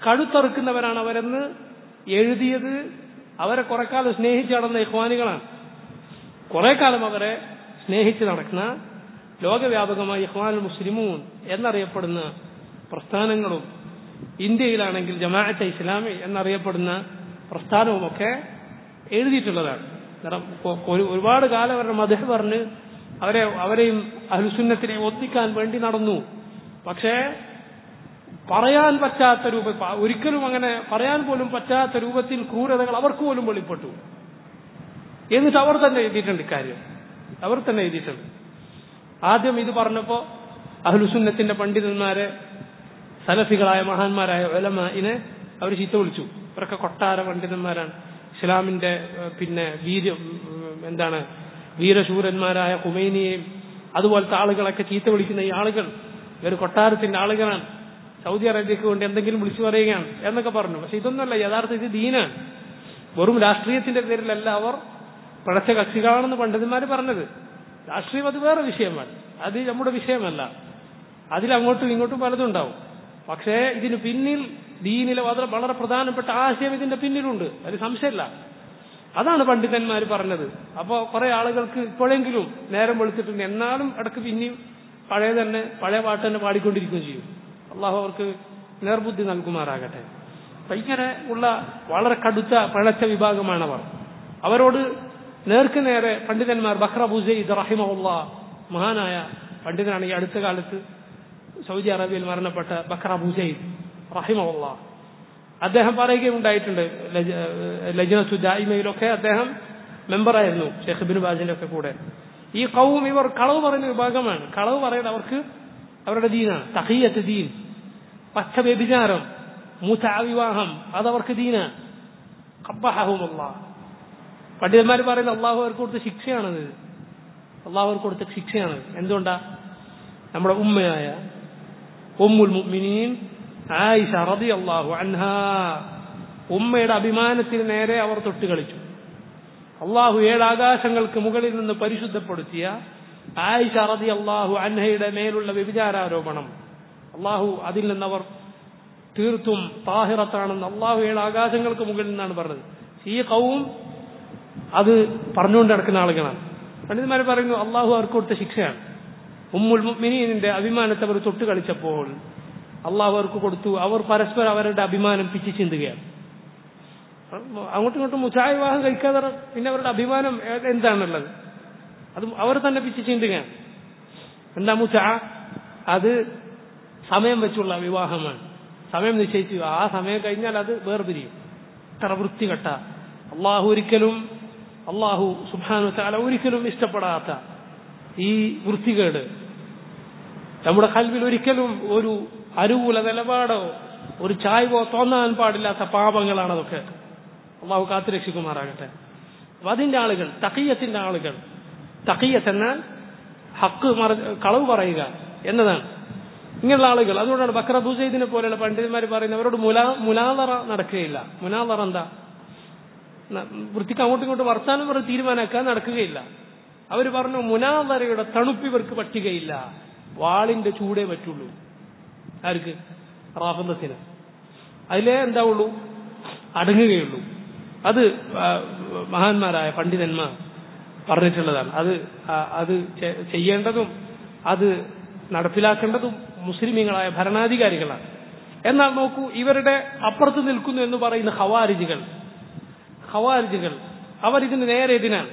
കഴുത്തറുക്കുന്നവരാണ് അവരെന്ന് എഴുതിയത് അവരെ കുറെ കാലം സ്നേഹിച്ചു നടന്ന ഇഖ്വാനികളാണ് കുറെ കാലം അവരെ സ്നേഹിച്ച് നടക്കുന്ന ലോകവ്യാപകമായി ഇഹ്വാൻ മുസ്ലിമൂൻ എന്നറിയപ്പെടുന്ന പ്രസ്ഥാനങ്ങളും ഇന്ത്യയിലാണെങ്കിൽ ജമാഅത്തെ ഇസ്ലാമി എന്നറിയപ്പെടുന്ന പ്രസ്ഥാനവുമൊക്കെ എഴുതിയിട്ടുള്ളതാണ് കാരണം കൊ- ഒരു- ഒരുപാട് കാലം അവരുടെ മതഹ് പറഞ്ഞ് അവരെ അവരെയും അഹുസുന്നത്തിനെ ഒന്നിക്കാൻ വേണ്ടി നടന്നു പക്ഷേ പറയാൻ പറ്റാത്ത രൂപ പ- ഒരിക്കലും അങ്ങനെ പറയാൻ പോലും പറ്റാത്ത രൂപത്തിൽ ക്രൂരതകൾ അവർക്ക് പോലും വെളിപ്പെട്ടു എന്നിട്ട് അവർ തന്നെ എഴുതിയിട്ടുണ്ട് ഇക്കാര്യം അവർ തന്നെ എഴുതിയിട്ടുണ്ട് ആദ്യം ഇത് പറഞ്ഞപ്പോ അഹ്ലുസുന്നത്തിന്റെ പണ്ഡിതന്മാരെ സലഫികളായ മഹാന്മാരായ ഒലമാനെ അവർ ചീത്ത വിളിച്ചു ഇവരൊക്കെ കൊട്ടാര പണ്ഡിതന്മാരാണ് ഇസ്ലാമിന്റെ ഏഹ്, പിന്നെ വീര ഉം, എന്താണ് വീരശൂരന്മാരായ ഹുമൈനിയെയും അതുപോലത്തെ ആളുകളൊക്കെ ചീത്ത വിളിക്കുന്ന ഈ ആളുകൾ ഇവർ കൊട്ടാരത്തിന്റെ ആളുകളാണ് സൗദി അറേബ്യക്ക് വേണ്ടി എന്തെങ്കിലും വിളിച്ചു പറയുകയാണ് എന്നൊക്കെ പറഞ്ഞു പക്ഷെ ഇതൊന്നുമല്ല യഥാർത്ഥ ഇത് ദീനാണ് വെറും രാഷ്ട്രീയത്തിന്റെ പേരിലല്ല അവർ പിഴച്ച കക്ഷികളാണെന്ന് പണ്ഡിതന്മാർ പറഞ്ഞത് രാഷ്ട്രീയം അത് വേറെ വിഷയമാണ് അത് നമ്മുടെ വിഷയമല്ല അതിൽ അങ്ങോട്ടും ഇങ്ങോട്ടും പലതും ഉണ്ടാവും പക്ഷേ ഇതിന് പിന്നിൽ ദീനിലെ വളരെ വളരെ പ്രധാനപ്പെട്ട ആശയം ഇതിന്റെ പിന്നിലുണ്ട് അത് സംശയമില്ല അതാണ് പണ്ഡിതന്മാർ പറഞ്ഞത് അപ്പോൾ കുറെ ആളുകൾക്ക് ഇപ്പോഴെങ്കിലും നേരം വെളുത്തിട്ടുണ്ട് എന്നാലും ഇടക്ക് പിന്നെയും പഴയ തന്നെ പഴയ പാട്ട് തന്നെ പാടിക്കൊണ്ടിരിക്കുകയും ചെയ്യും അള്ളാഹു അവർക്ക് നേർബുദ്ധി നൽകുമാറാകട്ടെ അപ്പൊ ഇങ്ങനെ ഉള്ള വളരെ കടുത്ത പിഴച്ച വിഭാഗമാണവർ അവരോട് നേർക്ക് നേരെ പണ്ഡിതന്മാർ ബഹ്റ ബുസൈദ് റഹിമഹുല്ല മഹാനായ പണ്ഡിതനാണ് ഈ അടുത്ത കാലത്ത് സൗദി അറേബ്യയിൽ മരണപ്പെട്ട ബക്ര ബുസൈദ് റഹിമഹുല്ല അദ്ദേഹം പറയുകയുണ്ടായിട്ടുണ്ട് ലജ- ലജ്നത്തു ദായിമയിലൊക്കെ അദ്ദേഹം മെമ്പറായിരുന്നു ഷെയ്ഖ് ബിൻ ബാജിന്റെ ഒക്കെ കൂടെ ഈ കൗം ഇവർ കളവ് പറയുന്ന വിഭാഗമാണ് കളവ് പറയുന്നത് അവർക്ക് അവരുടെ ദീനാണ് തഹീയത്ത് ദീൻ പച്ച വ്യഭിചാരം മൂത്താവിവാഹം അതവർക്ക് ദീനാണ് ഖബ്ബഹഹുമുള്ള പണ്ഡിതന്മാർ പറയുന്ന അള്ളാഹു അവർക്ക് കൊടുത്ത ശിക്ഷയാണത് അള്ളാഹു അവർക്ക് കൊടുത്ത ശിക്ഷയാണ് എന്തുകൊണ്ടാ നമ്മുടെ ഉമ്മയായ ഉമ്മുൽ മുഅ്മിനീൻ ആയിഷ റളിയല്ലാഹു അൻഹാ ഉമ്മയുടെ അഭിമാനത്തിന് നേരെ അവർ തൊട്ട് കളിച്ചു അള്ളാഹു ഏഴ് ആകാശങ്ങൾക്ക് മുകളിൽ നിന്ന് പരിശുദ്ധപ്പെടുത്തിയ ആയിഷ റതി അള്ളാഹു അൻഹയുടെ മേലുള്ള വ്യഭിചാരാരോപണം അള്ളാഹു അതിൽ നിന്നവർ തീർത്തും താഹിറത്താണെന്ന് അള്ളാഹു ഏഴ് ആകാശങ്ങൾക്ക് മുകളിൽ നിന്നാണ് പറഞ്ഞത് ഈ കവും അത് പറഞ്ഞുകൊണ്ട് നടക്കുന്ന ആളുകളാണ് പണ്ഡിതന്മാർ പറയുന്നു അള്ളാഹു അവർക്ക് കൊടുത്ത ശിക്ഷയാണ് ഉമ്മുൽ മുഅ്മിനീനിന്റെ അഭിമാനത്തെ അവർ തൊട്ട് കളിച്ചപ്പോൾ അള്ളാഹു അവർക്ക് കൊടുത്തു അവർ പരസ്പരം അവരുടെ അഭിമാനം പിച്ചു ചിന്തുകയാണ് അങ്ങോട്ടും ഇങ്ങോട്ടും മുച്ചായ വിവാഹം കഴിക്കാതെ പിന്നെ അവരുടെ അഭിമാനം ഏ- എന്താണുള്ളത് അത് അവർ തന്നെ പിച്ചു ചിന്തുകയാണ് എന്താ മുച്ച അത് സമയം വെച്ചുള്ള വിവാഹമാണ് സമയം നിശ്ചയിച്ചു ആ സമയം കഴിഞ്ഞാൽ അത് വേർപിരിയും ഇത്ര വൃത്തികെട്ട അള്ളാഹു ഒരിക്കലും അള്ളാഹു സുബാനു ചാല ഒരിക്കലും ഇഷ്ടപ്പെടാത്ത ഈ വൃത്തികേട് നമ്മുടെ കൽവിൽ ഒരിക്കലും ഒരു അനുകൂല നിലപാടോ ഒരു ചായ്വോ തോന്നാൻ പാടില്ലാത്ത പാപങ്ങളാണ് അതൊക്കെ അള്ളാഹു കാത്തുരക്ഷിക്കുമാറാകട്ടെ അപ്പൊ അതിന്റെ ആളുകൾ തക്കയ്യത്തിന്റെ ആളുകൾ തക്കയ്യത്ത് എന്നാൽ ഹക്ക് മറ കളവ് പറയുക എന്നതാണ് ഇങ്ങനെയുള്ള ആളുകൾ അതുകൊണ്ടാണ് ബക്ര ബുസൈദിനെ പോലെയുള്ള പണ്ഡിതന്മാർ പറയുന്നത് അവരോട് മുലാ മുലാതറ നടക്കുകയില്ല മുലാതറ എന്താ ന- വൃത്തിക്ക് അങ്ങോട്ടും ഇങ്ങോട്ടും വർത്താനം പറഞ്ഞ് തീരുമാനമാക്കാൻ നടക്കുകയില്ല അവർ പറഞ്ഞു മുനാതറയുടെ തണുപ്പ് ഇവർക്ക് പറ്റുകയില്ല വാളിന്റെ ചൂടേ പറ്റുള്ളൂ ആർക്ക് റാഫന്തത്തിന് അതിലേ എന്താ ഉള്ളൂ അടങ്ങുകയുള്ളൂ അത് ആ, മഹാന്മാരായ പണ്ഡിതന്മാർ പറഞ്ഞിട്ടുള്ളതാണ് അത് ആ, അത് ചെ- ചെയ്യേണ്ടതും അത് നടപ്പിലാക്കേണ്ടതും മുസ്ലിമീങ്ങളായ ഭരണാധികാരികളാണ് എന്നാൽ നോക്കൂ ഇവരുടെ അപ്പുറത്ത് നിൽക്കുന്നു എന്ന് പറയുന്ന ഹവാരിജികൾ ഹവാരിജികൾ അവർ ഇതിന് നേരെ എതിനാണ്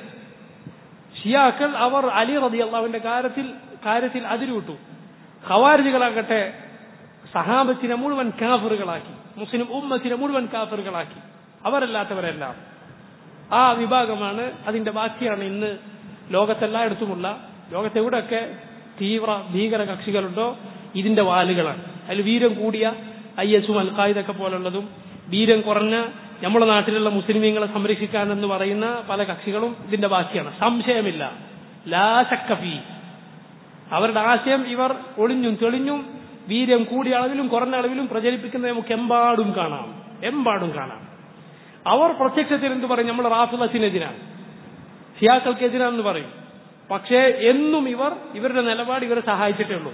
ഷിയാക്കൾ അവർ അലി റതി അള്ളാവിന്റെ കാര്യത്തിൽ കാര്യത്തിൽ അതിരുവിട്ടു ഖവാരിജികളാകട്ടെ സഹാബത്തിനെ മുഴുവൻ കാഫറുകളാക്കി മുസ്ലിം ഉമ്മത്തിനെ മുഴുവൻ കാഫറുകളാക്കി അവരല്ലാത്തവരെല്ലാം ആ വിഭാഗമാണ് അതിന്റെ ബാക്കിയാണ് ഇന്ന് ലോകത്തെല്ലായിടത്തുമുള്ള ലോകത്തെവിടെയൊക്കെ തീവ്ര ഭീകര കക്ഷികളുണ്ടോ ഇതിന്റെ വാലുകളാണ് അതിൽ വീരം കൂടിയ ഐ എസും അൽ ഖായിദൊക്കെ പോലുള്ളതും വീരം കുറഞ്ഞ നമ്മുടെ നാട്ടിലുള്ള മുസ്ലിമീങ്ങളെ സംരക്ഷിക്കാൻ എന്ന് പറയുന്ന പല കക്ഷികളും ഇതിന്റെ ബാക്കിയാണ് സംശയമില്ല ലാശക്കഫി അവരുടെ ആശയം ഇവർ ഒളിഞ്ഞും തെളിഞ്ഞും വീര്യം കൂടിയ അളവിലും കുറഞ്ഞ അളവിലും പ്രചരിപ്പിക്കുന്നത് നമുക്ക് എമ്പാടും കാണാം എമ്പാടും കാണാം അവർ പ്രത്യക്ഷത്തിൽ എന്ത് പറയും നമ്മൾ റാഫിലത്തിനെതിരാണ് ഷിയാക്കൾക്കെതിരാണെന്ന് പറയും പക്ഷേ എന്നും ഇവർ ഇവരുടെ നിലപാട് ഇവരെ സഹായിച്ചിട്ടേ ഉള്ളൂ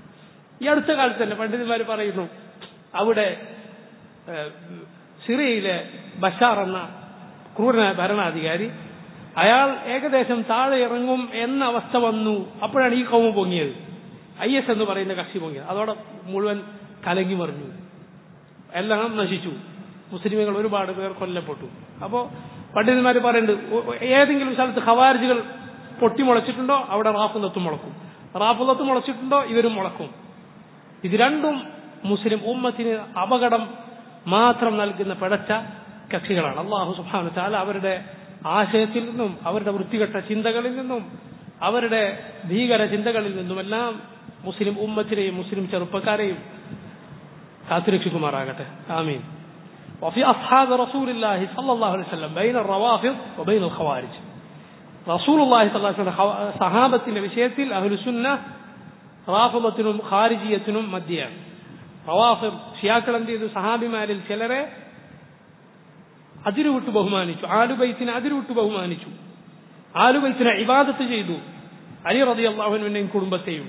ഈ അടുത്ത കാലത്ത് തന്നെ പണ്ഡിതന്മാർ പറയുന്നു അവിടെ ഏഹ്, സിറിയയിലെ ബഷാർ എന്ന ക്രൂരനായ ഭരണാധികാരി അയാൾ ഏകദേശം താഴെ ഇറങ്ങും എന്ന അവസ്ഥ വന്നു അപ്പോഴാണ് ഈ കൗമ പൊങ്ങിയത് ഐ എസ് എന്ന് പറയുന്ന കക്ഷി പൊങ്ങിയത് അതോടെ മുഴുവൻ കലങ്ങി മറിഞ്ഞു എല്ലാം നശിച്ചു മുസ്ലിമുകൾ ഒരുപാട് പേർ കൊല്ലപ്പെട്ടു അപ്പോൾ പണ്ഡിതന്മാർ പറയുന്നുണ്ട് ഏതെങ്കിലും സ്ഥലത്ത് ഖവാരിജികൾ പൊട്ടിമുളച്ചിട്ടുണ്ടോ അവിടെ റാഫുലത്തും മുളക്കും റാഫുലത്ത് മുളച്ചിട്ടുണ്ടോ ഇവരും മുളക്കും ഇത് രണ്ടും മുസ്ലിം ഉമ്മത്തിന് അപകടം മാത്രം നൽകുന്ന പിടച്ച കക്ഷികളാണ് അള്ളാഹു സുബാനു താല അവരുടെ ആശയത്തിൽ നിന്നും അവരുടെ വൃത്തികെട്ട ചിന്തകളിൽ നിന്നും അവരുടെ ഭീകര ചിന്തകളിൽ നിന്നുമെല്ലാം മുസ്ലിം ഉമ്മത്തിനെയും മുസ്ലിം ചെറുപ്പക്കാരെയും കാത്തുരക്ഷിക്കുമാറാകട്ടെ ആമീൻ وفي أصحاب رسول الله صلى الله عليه وسلم بين الروافض وبين الخوارج رسول الله صلى الله عليه وسلم സഹാബത്തിന്റെ വിഷയത്തിൽ അഹ്ലുസുന്ന റാഫിദത്തിനും ഖാരിജിയത്തിനും മധ്യയാണ് റവാഫിർ ഷിയാക്കൾ എന്ത് ചെയ്തു സഹാബിമാരിൽ ചിലരെ അതിരുവിട്ട് ബഹുമാനിച്ചു ആലുബൈത്തിനെ അതിരുവിട്ട് ബഹുമാനിച്ചു ആലുബൈത്തിനെ ഇബാദത്ത് ചെയ്തു അലി റതി അള്ളാഹുവിനെയും കുടുംബത്തെയും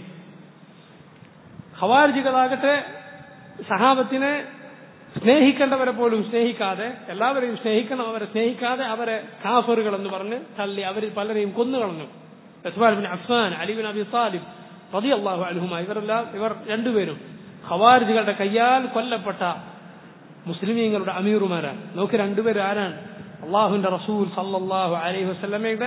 ഖവാരിജികളാകട്ടെ സഹാബത്തിനെ സ്നേഹിക്കേണ്ടവരെ പോലും സ്നേഹിക്കാതെ എല്ലാവരെയും സ്നേഹിക്കണം അവരെ സ്നേഹിക്കാതെ അവരെ കാഫറുകൾ എന്ന് പറഞ്ഞ് തള്ളി അവരിൽ പലരെയും കൊന്നുകളഞ്ഞു Uthman bin Affan Ali bin Abi Talib റതി അള്ളാഹു അലുഹുമ ഇവരെല്ലാം ഇവർ രണ്ടുപേരും ഖവാരിജികളുടെ കയ്യാൽ കൊല്ലപ്പെട്ട മുസ്ലിമീങ്ങളുടെ അമീറുമാരാണ് നോക്കി രണ്ടുപേരും ആരാണ് അള്ളാഹുവിന്റെ റസൂൽ സല്ലല്ലാഹു അലൈഹി വസല്ലമയുടെ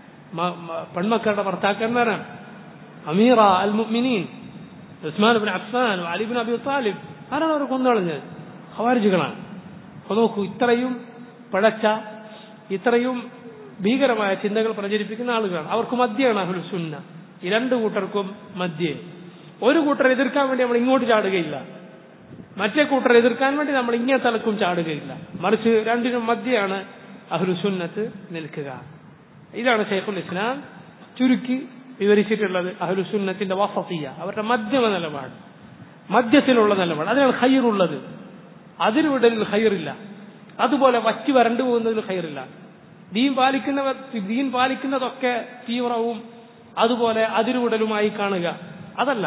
പെൺമക്കളുടെ ഭർത്താക്കന്മാരാണ് അമീറ അൽ മുഅ്മിനീൻ Uthman bin Affan Ali bin Abi Talib ആരാണ് അവർ കൊന്നുകളഞ്ഞത് ഖവാരിജികളാണ് അപ്പൊ നോക്കൂ ഇത്രയും പിഴച്ച ഇത്രയും ഭീകരമായ ചിന്തകൾ പ്രചരിപ്പിക്കുന്ന ആളുകളാണ് അവർക്ക് മധ്യമാണ് അഹുൽ സുന്ന ഈ രണ്ടു കൂട്ടർക്കും മധ്യേ ഒരു കൂട്ടർ എതിർക്കാൻ വേണ്ടി നമ്മൾ ഇങ്ങോട്ട് ചാടുകയില്ല മറ്റേ കൂട്ടർ എതിർക്കാൻ വേണ്ടി നമ്മൾ ഇങ്ങേ തലക്കും ചാടുകയില്ല മറിച്ച് രണ്ടിനും മധ്യയാണ് അഹ്ലു സുന്നത്ത് നിൽക്കുക ഇതാണ് ഷെയ്ഖുൽ ഇസ്ലാം ചുരുക്കി വിവരിച്ചിട്ടുള്ളത് അഹ്ലു സുന്നത്തിന്റെ വസത്തിയ അവരുടെ മധ്യമ നിലപാട് മധ്യത്തിലുള്ള നിലപാട് അതിനാണ് ഹൈറുള്ളത് അതിരുവിടലിൽ ഹൈറില്ല അതുപോലെ വറ്റി വരണ്ടു പോകുന്നതിൽ ഹൈറില്ല ദീൻ പാലിക്കുന്നവർ ദീൻ പാലിക്കുന്നതൊക്കെ തീവ്രവും അതുപോലെ അതിരുവിടലുമായി കാണുക അതല്ല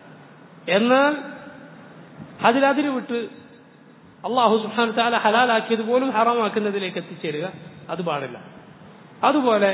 എന്നാൽ അതിലതിര് വിട്ട് അള്ളാഹു സുഹാൻ താല ഹലാലാക്കിയത് പോലും ഹറാമാക്കുന്നതിലേക്ക് എത്തിച്ചേരുക അത് പാടില്ല അതുപോലെ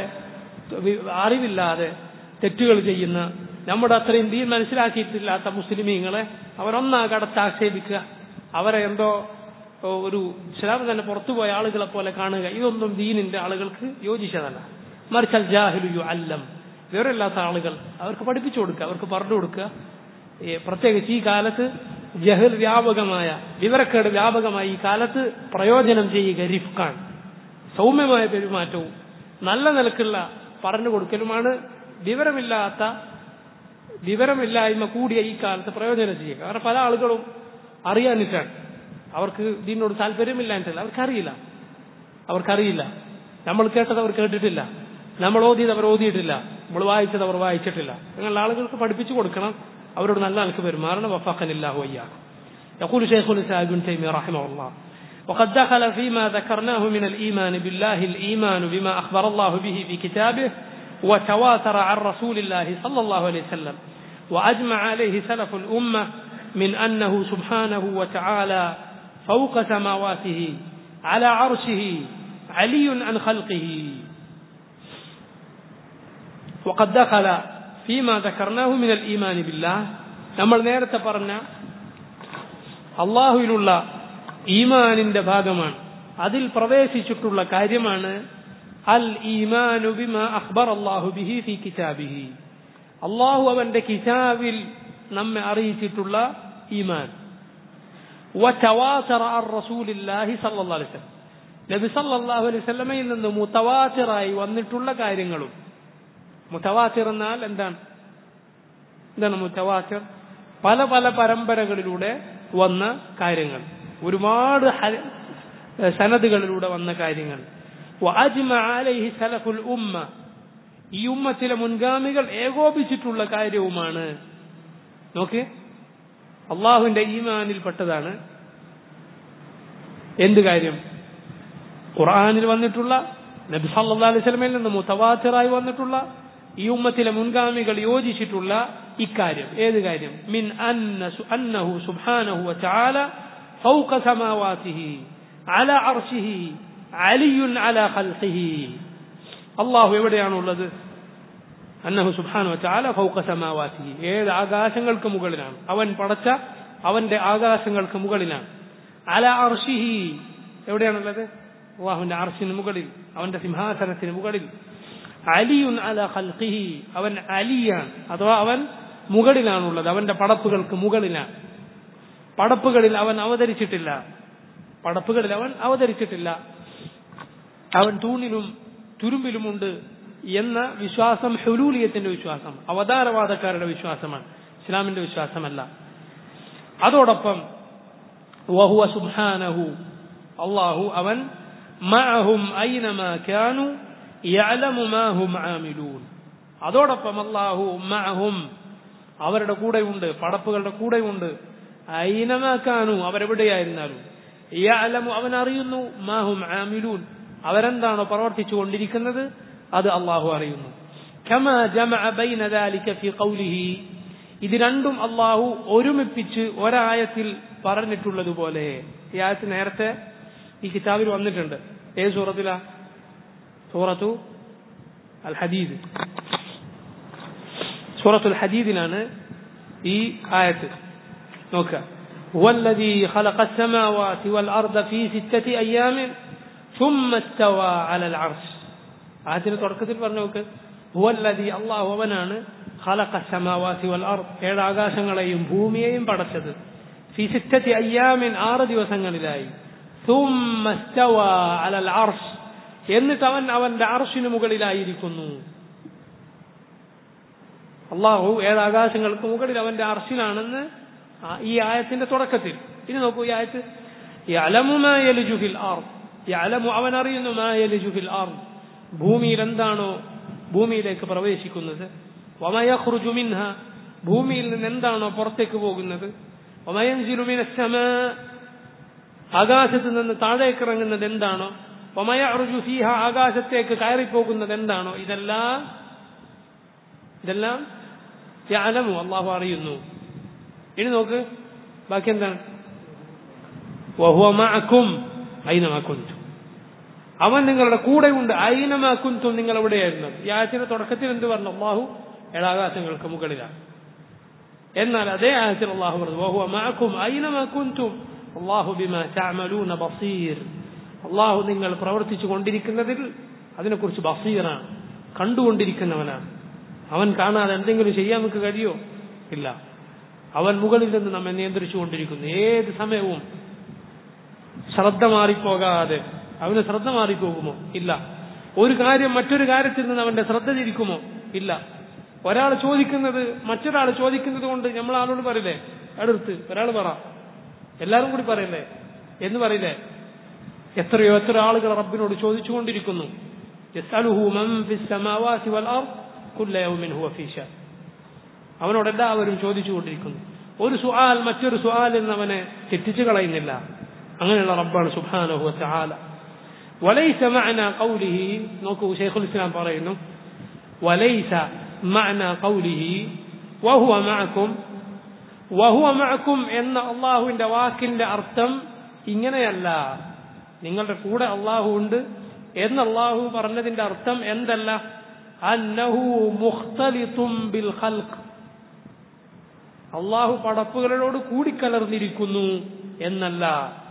അറിവില്ലാതെ തെറ്റുകൾ ചെയ്യുന്ന നമ്മുടെ അത്രയും ദീൻ മനസ്സിലാക്കിയിട്ടില്ലാത്ത മുസ്ലിമീങ്ങളെ അവരൊന്നാകെ അടച്ചാക്ഷേപിക്കുക അവരെ എന്തോ ഒരു ഇസ്ലാം തന്നെ പുറത്തുപോയ ആളുകളെ പോലെ കാണുക ഇതൊന്നും ദീനിന്റെ ആളുകൾക്ക് യോജിച്ചതല്ല മറിച്ചാൽ ജാഹിലു അല്ലം വിവരമില്ലാത്ത ആളുകൾ അവർക്ക് പഠിപ്പിച്ചു കൊടുക്കുക അവർക്ക് പറഞ്ഞു കൊടുക്കുക പ്രത്യേകിച്ച് ഈ കാലത്ത് ജഹൽ വ്യാപകമായ വിവരക്കേട് വ്യാപകമായ ഈ കാലത്ത് പ്രയോജനം ചെയ്യുക റിഫ്കാൻ സൗമ്യമായ പെരുമാറ്റവും നല്ല നിലക്കുള്ള പറഞ്ഞു കൊടുക്കലുമാണ് വിവരമില്ലാത്ത വിവരമില്ലായ്മ കൂടിയ ഈ കാലത്ത് പ്രയോജനം ചെയ്യുക കാരണം പല ആളുകളും അറിയാനിട്ടാണ് അവർക്ക് ഇതിനോട് താല്പര്യമില്ലാഞ്ഞിട്ടല്ല അവർക്കറിയില്ല അവർക്കറിയില്ല നമ്മൾ കേട്ടത് അവർ കേട്ടിട്ടില്ല നമ്മൾ ഓതിയത് അവർ ഓതിയിട്ടില്ല നമ്മൾ വായിച്ചത് അവർ വായിച്ചിട്ടില്ല അങ്ങനെയുള്ള ആളുകൾക്ക് പഠിപ്പിച്ചു കൊടുക്കണം അവരോട് നല്ല ആൾക്ക് പെരുമാറണം വഫാഖനില്ലാഹു വയ്യാക്കും يقول شيخ الإسلام ابن تيمية رحمه الله وقد دخل فيما ذكرناه من الإيمان بالله الإيمان بما أخبر الله به في كتابه وتواتر عن رسول الله صلى الله عليه وسلم وأجمع عليه سلف الأمة من أنه سبحانه وتعالى فوق سماواته على عرشه علي عن خلقه وقد دخل فيما ذكرناه من الإيمان بالله നമ്മൾ നേരത്തെ പറഞ്ഞ അള്ളാഹുവിലുള്ള ഈമാനിന്റെ ഭാഗമാണ് അതിൽ പ്രവേശിച്ചിട്ടുള്ള കാര്യമാണ് അൽ ഈമാനു ബിമ അഖ്ബർ അള്ളാഹു ബിഹി ഫി കിതാബിഹി അള്ളാഹു അവന്റെ കിതാബിൽ നമ്മെ അറിയിച്ചിട്ടുള്ള ഈമാൻ وتواتر عن رسول الله صلى الله عليه وسلم നബി സല്ലല്ലാഹു അലൈഹി വസല്ലമയിൽ നിന്ന് മുതവാത്തിറായി വന്നിട്ടുള്ള കാര്യങ്ങളും മുതവാത്തിർ എന്നാൽ എന്താണ് എന്താണ് മുതവാത്തിർ പല പല പരമ്പരകളിലൂടെ വന്ന കാര്യങ്ങൾ ഒരുപാട് സനദുകളിലൂടെ വന്ന കാര്യങ്ങൾ സലഫുൽ ഉമ്മ ഈ ഉമ്മത്തിലെ മുൻഗാമികൾ ഏകോപിച്ചിട്ടുള്ള കാര്യവുമാണ് നോക്ക് അള്ളാഹുവിന്റെ ഈമാനിൽപ്പെട്ടതാണ് എന്ത് കാര്യം ഖുർആാനിൽ വന്നിട്ടുള്ള നബി സല്ലാ അലൈഹി സ്വലമയിൽ നിന്ന് മുത്തവാത്തിറായി വന്നിട്ടുള്ള ഈ ഉമ്മത്തിലെ മുൻഗാമികൾ യോജിച്ചിട്ടുള്ള ഇക്കാര്യം ഏത് കാര്യം മിൻ അന്നഹു സുബ്ഹാനഹു വതആല ഫൗക സമാവാതിഹി അല അർശിഹി അലിയുൻ അല ഖൽഖിഹി അള്ളാഹു എവിടെയാണുള്ളത് അന്നഹു സുബ്ഹാനഹു വതആല ഫൗക സമാവാതിഹി ഏഴ് ആകാശങ്ങൾക്ക് മുകളിലാണ് അവൻ പടച്ച അവന്റെ ആകാശങ്ങൾക്ക് മുകളിലാണ് അല അർഷിഹി എവിടെയാണുള്ളത് അള്ളാഹുവിന്റെ അർഷിന് മുകളിൽ അവന്റെ സിംഹാസനത്തിന് മുകളിൽ അലിയുൻ അല ഖൽഖിഹി അവൻ അലിയാണ് അഥവാ അവൻ മുകളിലാണുള്ളത് അവന്റെ പടപ്പുകൾക്ക് മുകളിലാണ് പടപ്പുകളിൽ അവൻ അവതരിച്ചിട്ടില്ല പടപ്പുകളിൽ അവൻ അവതരിച്ചിട്ടില്ല അവൻ തൂണിലും തുരുമ്പിലുമുണ്ട് എന്ന വിശ്വാസം ഹുലൂലിയത്തിന്റെ വിശ്വാസം അവതാരവാദക്കാരുടെ വിശ്വാസമാണ് ഇസ്ലാമിന്റെ വിശ്വാസമല്ല അതോടൊപ്പം വഹുവ സുബ്ഹാനഹു അള്ളാഹു അവൻ മഅഹും ഐനമാ കാനു യഅലമു മാ ഹും ആമിലൂൻ അതോടൊപ്പം അള്ളാഹു മഅഹും അവരുടെ കൂടെയുണ്ട് പടപ്പുകളുടെ കൂടെയുണ്ട് ഐനമാ കാനു അവരെവിടെയായിരുന്നാലും യഅലമു അവൻ അറിയുന്നു മാ ഹും ആമിലൂൻ അവരെന്താണോ പ്രവർത്തിച്ചു കൊണ്ടിരിക്കുന്നത് അത് അള്ളാഹു അറിയുന്നു كما جمع بين ذلك في قوله ഇത് രണ്ടും അള്ളാഹു ഒരുമിപ്പിച്ച് ഒരായത്തിൽ പറഞ്ഞിട്ടുള്ളതുപോലെ ഈ ആയത്ത് നേരത്തെ ഈ കിതാബിൽ വന്നിട്ടുണ്ട് ഏത് സൂറത്തിലാ സൂറത്തു അൽ ഹദീദ് സൂറത്തുൽ ഹദീദിലാണ് ഈ ആയത്ത് നോക്കുക هو الذي خلق السماوات والأرض في ستة أيام ثم استوى على العرش ആയത്തിന് തുടക്കത്തിൽ പറഞ്ഞു നോക്ക് ഹുവല്ലതി അള്ളാഹു അവനാണ് ഖലഖ സമാവാതി വൽ അർദ് ഏഴ് ആകാശങ്ങളെയും ഭൂമിയെയും പടച്ചത് ഫി സിത്തത്തി അയ്യാമിൻ ആറ് ദിവസങ്ങളിലായി ثم استوى على العرش എന്നിട്ട് അവൻ അവന്റെ അർഷിന് മുകളിലായിരിക്കുന്നു അള്ളാഹു ഏഴ് ആകാശങ്ങൾക്ക് മുകളിൽ അവന്റെ അർഷിലാണെന്ന് ഈ ആയത്തിന്റെ തുടക്കത്തിൽ ഇനി നോക്കൂ ഈ ആയത്ത് യഅലമു മാ യലിജു ഫിൽ അർദ് യഅലമു അവൻ അറിയുന്നു മാ യലിജു ഫിൽ അർദ് ഭൂമിയിൽ എന്താണോ ഭൂമിയിലേക്ക് പ്രവേശിക്കുന്നത് വമയഖ്റുജു മിൻഹ ഭൂമിയിൽ നിന്ന് എന്താണോ പുറത്തേക്ക് പോകുന്നത് വമയൻസിലു മിനസ്സമ ആകാശത്ത് നിന്ന് താഴേക്ക് ഇറങ്ങുന്നത് എന്താണോ വമയറുജു ഫീഹ ആകാശത്തേക്ക് കയറിപ്പോകുന്നത് എന്താണോ ഇതെല്ലാം ഇതെല്ലാം യഅലമു അള്ളാഹു അറിയുന്നു ഇനി നോക്ക് ബാക്കി എന്താണ് വഹുവ മഅക്കും ഐനമാ കുന്തും അവൻ നിങ്ങളുടെ കൂടെയുണ്ട് ഐനമാ കുന്തും നിങ്ങൾ എവിടെയായിരുന്നു ഈ ആയത്തിന്റെ തുടക്കത്തിൽ എന്ത് പറഞ്ഞു അള്ളാഹു ഏഴാകാശങ്ങൾക്ക് മുകളിലാണ് എന്നാൽ അതേ ആയത്തിൽ അള്ളാഹു പറഞ്ഞു വഹുവ മഅക്കും ഐനമാ കുന്തും അള്ളാഹു ബിമാ തഅമലൂന ബസീർ അള്ളാഹു നിങ്ങൾ പ്രവർത്തിച്ചു കൊണ്ടിരിക്കുന്നതിൽ അതിനെക്കുറിച്ച് ബസീറാണ് കണ്ടുകൊണ്ടിരിക്കുന്നവനാണ് അവൻ കാണാതെ എന്തെങ്കിലും ചെയ്യാൻ നമുക്ക് കഴിയോ ഇല്ല അവൻ മുകളിൽ നിന്ന് നമ്മെ നിയന്ത്രിച്ചു കൊണ്ടിരിക്കുന്നു ഏത് സമയവും ശ്രദ്ധ മാറിപ്പോകാതെ അവന് ശ്രദ്ധ മാറിപ്പോകുമോ ഇല്ല ഒരു കാര്യം മറ്റൊരു കാര്യത്തിൽ നിന്ന് അവന്റെ ശ്രദ്ധ തിരിക്കുമോ ഇല്ല ഒരാൾ ചോദിക്കുന്നത് മറ്റൊരാൾ ചോദിക്കുന്നത് കൊണ്ട് നമ്മൾ ആളോട് പറയില്ലേ അടുത്ത് ഒരാൾ പറ എല്ലാവരും കൂടി പറയില്ലേ എന്ന് പറയില്ലേ എത്രയോ എത്ര ആളുകൾ റബ്ബിനോട് ചോദിച്ചുകൊണ്ടിരിക്കുന്നു അവനോട് എല്ലാവരും ചോദിച്ചുകൊണ്ടിരിക്കുന്നു ഒരു സുആൽ മറ്റൊരു സുആൽ എന്ന് അവനെ തെറ്റിച്ചു കളയുന്നില്ല അങ്ങനെയുള്ള റബ്ബാണ് സുബ്ഹാനഹു വതആല വലൈസ മഅന ഖൗലിഹി നോക്കൂ ശൈഖുൽ ഇസ്ലാം പറയുന്നു വലൈസ മഅന ഖൗലിഹി വഹുവ മഅക്കും വഹുവ മഅക്കും എന്ന അള്ളാഹുവിന്റെ വാക്കിന്റെ അർത്ഥം ഇങ്ങനെയല്ല നിങ്ങളുടെ കൂടെ അള്ളാഹു ഉണ്ട് എന്ന് അള്ളാഹു പറഞ്ഞതിന്റെ അർത്ഥം എന്തല്ല അന്നഹു മുഖ്തലിത്തും ബിൽ ഖൽഖ് അള്ളാഹു പടപ്പുകളോട് കൂടിക്കലർന്നിരിക്കുന്നു എന്നല്ല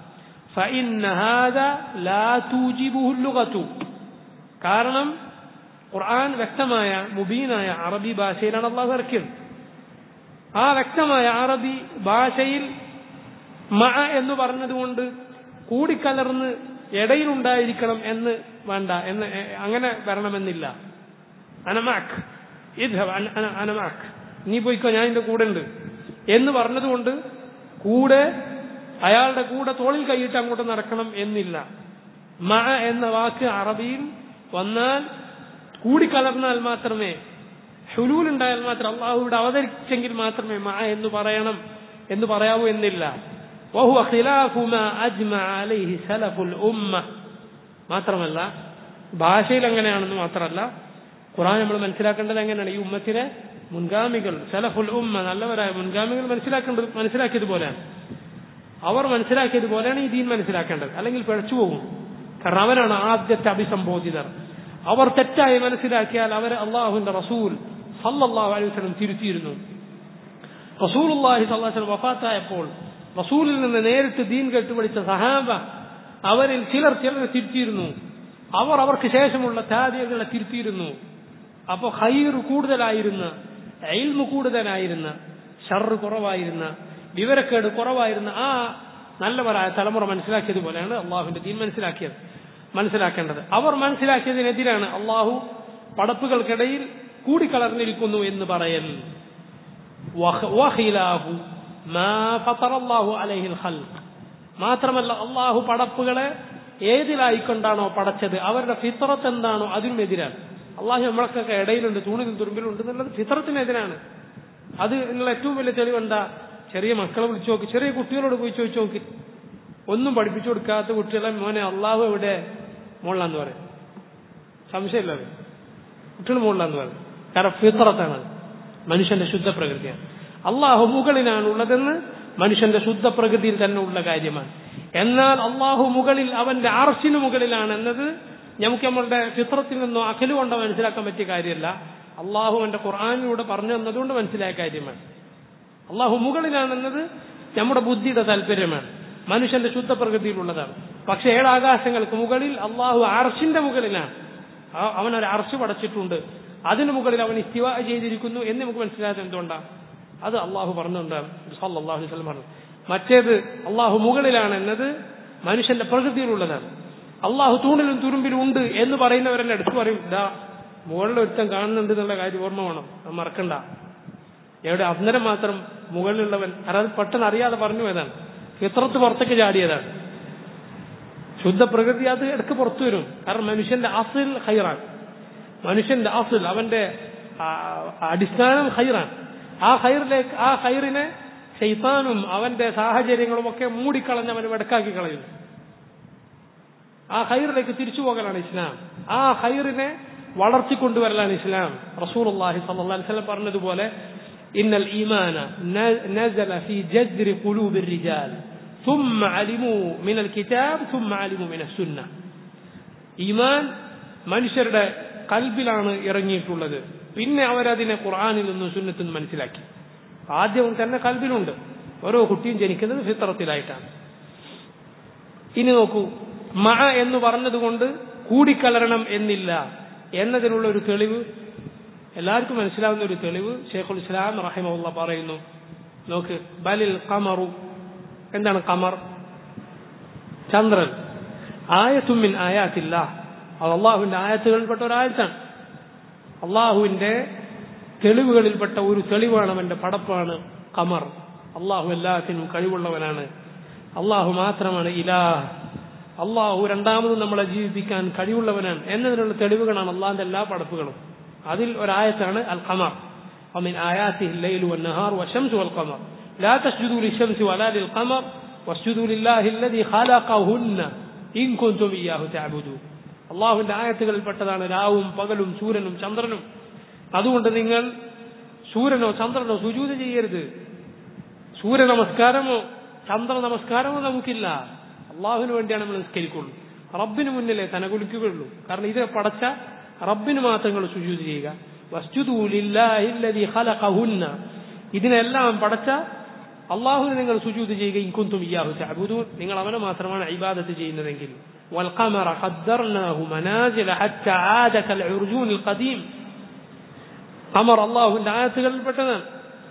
കാരണം ഖുർആൻ വ്യക്തമായ മുബീനായ അറബി ഭാഷയിലാണ് അള്ളാഹു ഇറക്കിയത് ആ വ്യക്തമായ അറബി ഭാഷയിൽ മ എന്ന് പറഞ്ഞതുകൊണ്ട് കൂടിക്കലർന്ന് ഇടയിലുണ്ടായിരിക്കണം എന്ന് വേണ്ട എന്ന് അങ്ങനെ വരണമെന്നില്ല അനമാക്ക് ഇദ്ഹബ് അനമാക്ക് നീ പോയിക്കോ ഞാൻ എന്റെ കൂടെ ഉണ്ട് എന്ന് പറഞ്ഞതുകൊണ്ട് കൂടെ അയാളുടെ കൂടെ തോളിൽ കൈയിട്ട് അങ്ങോട്ട് നടക്കണം എന്നില്ല മ എന്ന വാക്ക് അറബിയിൽ വന്നാൽ കൂടിക്കലർന്നാൽ മാത്രമേ ഹുലൂൽ ഉണ്ടായാൽ മാത്രം അള്ളാഹു ഇവിടെ അവതരിച്ചെങ്കിൽ മാത്രമേ മ എന്ന് പറയണം എന്ന് പറയാവൂ എന്നില്ല وهو خلاف ما أجمع عليه سلف الأمة മാത്രമല്ല ഭാഷയിൽ അങ്ങനെയാണെന്ന് മാത്രമല്ല ഖുറാൻ നമ്മൾ മനസ്സിലാക്കേണ്ടത് എങ്ങനെയാണ് ഈ ഉമ്മത്തിലെ മുൻഗാമികൾ സലഫുൽ ഉമ്മ നല്ലവരായ മുൻഗാമികൾ മനസ്സിലാക്കേണ്ടത് മനസ്സിലാക്കിയതുപോലെയാണ് അവർ മനസ്സിലാക്കിയതുപോലെയാണ് ഈ ദീൻ മനസ്സിലാക്കേണ്ടത് അല്ലെങ്കിൽ പിഴച്ചു പോകും കാരണം അവരാണ് ആദ്യത്തെ അഭിസംബോധിതർ അവർ തെറ്റായി മനസ്സിലാക്കിയാൽ അവരെ അള്ളാഹുവിന്റെ റസൂൽ സല്ലല്ലാഹു അലൈഹി വസല്ലം തിരുത്തിയിരുന്നു റസൂലുള്ളാഹി സ്വല്ലല്ലാഹു അലൈഹി വസല്ലം വഫാത്തായപ്പോൾ റസൂലിൽ നിന്ന് നേരിട്ട് ദീൻ കേട്ടുപഠിച്ച സഹാബ അവരിൽ ചിലർ ചിലരെ തിരുത്തിയിരുന്നു അവർ അവർക്ക് ശേഷമുള്ള താദികളെ തിരുത്തിയിരുന്നു അപ്പോൾ ഹൈർ കൂടുതലായിരുന്ന എൽമു കൂടുതലായിരുന്ന ഷർറ് കുറവായിരുന്ന വിവരക്കേട് കുറവായിരുന്ന ആ നല്ലവരായ തലമുറ മനസ്സിലാക്കിയതുപോലെയാണ് അള്ളാഹുവിന്റെ ദീൻ മനസ്സിലാക്കിയത് മനസ്സിലാക്കേണ്ടത് അവർ മനസ്സിലാക്കിയതിനെതിരാണ് അള്ളാഹു പടപ്പുകൾക്കിടയിൽ കൂടിക്കലർന്നിരിക്കുന്നു എന്ന് പറയൽ വഖിലാഹു മാ ഫതറല്ലാഹു അലൈഹിൽ ഖൽഖ് മാത്രമല്ല അള്ളാഹു പടപ്പുകളെ ഏതിലായിക്കൊണ്ടാണോ പടച്ചത് അവരുടെ ഫിത്രത്ത് എന്താണോ അതിനുമെതിരാണ് അള്ളാഹു നമ്മളൊക്കെ ഇടയിലുണ്ട് തൂണിലും തുരുമ്പിലുണ്ട് എന്നുള്ളത് ഫിത്രത്തിനെതിരാണ് അത് എന്നുള്ള ഏറ്റവും വലിയ തെളിവെന്താ ചെറിയ മക്കളെ വിളിച്ചു നോക്കി ചെറിയ കുട്ടികളോട് പോയി ചോദിച്ചു നോക്കി ഒന്നും പഠിപ്പിച്ചു കൊടുക്കാത്ത കുട്ടികളെ മോനെ അള്ളാഹു എവിടെ മുകളിലാന്ന് പറയും സംശയമില്ല അത് കുട്ടികൾ മുകളിലാന്ന് പറയും കാരണം ഫിത്രത്താണ് അത് മനുഷ്യന്റെ ശുദ്ധ പ്രകൃതിയാണ് അള്ളാഹു മുകളിലാണ് ഉള്ളതെന്ന് മനുഷ്യന്റെ ശുദ്ധ പ്രകൃതിയിൽ തന്നെ ഉള്ള കാര്യമാണ് എന്നാൽ അള്ളാഹു മുകളിൽ അവന്റെ അർശിന് മുകളിലാണ് എന്നത് നമുക്ക് നമ്മളുടെ ചിത്രത്തിൽ നിന്നോ അഖില് കൊണ്ടോ മനസ്സിലാക്കാൻ പറ്റിയ കാര്യമല്ല അള്ളാഹു എന്റെ ഖുർആാനിലൂടെ പറഞ്ഞു തന്നതുകൊണ്ട് മനസ്സിലായ കാര്യമാണ് അള്ളാഹു മുകളിലാണെന്നത് നമ്മുടെ ബുദ്ധിയുടെ താല്പര്യമാണ് മനുഷ്യന്റെ ശുദ്ധ പ്രകൃതിയിലുള്ളതാണ് പക്ഷെ ഏഴാകാശങ്ങൾക്ക് മുകളിൽ അള്ളാഹു അർഷിന്റെ മുകളിലാണ് അവൻ ഒരു അർഷ് പടച്ചിട്ടുണ്ട് അതിനു മുകളിൽ അവൻ ഇസ്തിവ ചെയ്തിരിക്കുന്നു എന്ന് നമുക്ക് മനസ്സിലായത് എന്തുകൊണ്ടാണ് അത് അള്ളാഹു പറഞ്ഞുകൊണ്ടാണ് സല്ലാഹു അലൈഹി സ്വലം പറഞ്ഞു മറ്റേത് അള്ളാഹു മുകളിലാണ് എന്നത് മനുഷ്യന്റെ പ്രകൃതിയിലുള്ളതാണ് അള്ളാഹു തൂണിലും തുരുമ്പിലും ഉണ്ട് എന്ന് പറയുന്നവരെല്ലാം എടുത്തു പറയും ഇതാ മുകളിൽ ഒരുത്തം കാണുന്നുണ്ട് എന്നുള്ള കാര്യം ഓർമ്മ വേണം അത് മറക്കണ്ട എവിടെ അന്നേരം മാത്രം മുകളിലുള്ളവൻ അത് പെട്ടെന്ന് അറിയാതെ പറഞ്ഞു പോയതാണ് ഫിത്രത്ത് പുറത്തേക്ക് ചാടിയതാണ് ശുദ്ധ പ്രകൃതി അത് ഇടയ്ക്ക് പുറത്തു വരും കാരണം മനുഷ്യന്റെ അസിൽ ഹൈറാണ് മനുഷ്യന്റെ അസിൽ അവന്റെ അടിസ്ഥാനം ഹൈറാണ് ആ ഹൈറിലേക്ക് ആ ഹൈറിനെ ശൈത്താനും അവന്റെ സാഹചര്യങ്ങളും ഒക്കെ മൂടിക്കളഞ്ഞ് അവന് വെടക്കാക്കി കളയുന്നു ആ ഹൈറിലേക്ക് തിരിച്ചു പോകലാണ് ഇസ്ലാം ആ ഹൈറിനെ വളർത്തിക്കൊണ്ടുവരലാണ് ഇസ്ലാം റസൂൽ അള്ളാഹി സല്ലാ പറഞ്ഞതുപോലെ ഇന്നൽ ഈമാന നസല ഫി ജദ്രി ഖുലൂബിർ റിജാൽ ثم علموا من الكتاب ثم علموا من السنة ഈമാൻ മനുഷ്യരുടെ കൽബിലാണ് ഇറങ്ങിയിട്ടുള്ളത് പിന്നെ അവരതിനെ ഖുർആാനിൽ നിന്നും സുന്നത്തിൽ നിന്ന് മനസ്സിലാക്കി ആദ്യം തന്നെ കൽബിലുണ്ട് ഓരോ കുട്ടിയും ജനിക്കുന്നത് ഫിത്രത്തിലായിട്ടാണ് ഇനി നോക്കൂ മഴ എന്ന് പറഞ്ഞതുകൊണ്ട് കൂടിക്കലരണം എന്നില്ല എന്നതിനുള്ള ഒരു തെളിവ് എല്ലാവർക്കും മനസ്സിലാവുന്ന ഒരു തെളിവ് ഷെയ്ഖുൽ ഇസ്ലാം റഹിമുള്ള പറയുന്നു നോക്ക് ബലിൽ കമറു എന്താണ് കമർ ചന്ദ്രൻ ആയത്തുമ്മിൻ ആയാത്തില്ല അത് അള്ളാഹുവിന്റെ ആയത്തുകളിൽപ്പെട്ട ഒരായത്താണ് അള്ളാഹുവിന്റെ തെളിവുകളിൽപ്പെട്ട ഒരു തെളിവാണ് അവന്റെ പടപ്പാണ് കമർ അള്ളാഹു എല്ലാത്തിനും കഴിവുള്ളവനാണ് അള്ളാഹു മാത്രമാണ് ഇലാഹ് അള്ളാഹു രണ്ടാമത് നമ്മളെ ജീവിപ്പിക്കാൻ കഴിവുള്ളവനാണ് എന്നതിനുള്ള തെളിവുകളാണ് അള്ളാഹിന്റെ എല്ലാ പടപ്പുകളും അതിൽ ഒരായത്താണ് അൽ ഖമർ ومن آياته الليل والنهار والشمس والقمر لا تسجدوا للشمس ولا للقمر واسجدوا لله الذي خلقهن إن كنتم إياه تعبدون അള്ളാഹുവിന്റെ ആയത്തുകളിൽപ്പെട്ടതാണ് രാവും പകലും സൂര്യനും ചന്ദ്രനും അതുകൊണ്ട് നിങ്ങൾ സൂര്യനോ ചന്ദ്രനോ സുജൂത ചെയ്യരുത് സൂര്യ നമസ്കാരമോ ചന്ദ്ര നമസ്കാരമോ നമുക്കില്ല അള്ളാഹുവിന് വേണ്ടിയാണ് നമ്മൾ നിസ്കരിക്കുള്ളൂ റബ്ബിന് മുന്നിലേ തനകുലിക്കുകയുള്ളൂ കാരണം ഇത് പടച്ച റബ്ബിന് മാത്രം നിങ്ങൾ സുജൂത് ചെയ്യുക ഖലഖഹുന്ന ഇതിനെല്ലാം പടച്ച അള്ളാഹുവിന് നിങ്ങൾ സുജൂത് ചെയ്യുക ഇൻകുന്തും ഇയാഹു തഅബുദൂൻ നിങ്ങൾ അവനെ മാത്രമാണ് ഇബാദത്ത് ചെയ്യുന്നതെങ്കിൽ والقمر قدرناه منازل حتى عاد كالعرجون القديم قمر അള്ളാഹുവിന്റെ ആയത്തുകളിൽപ്പെട്ടതാണ്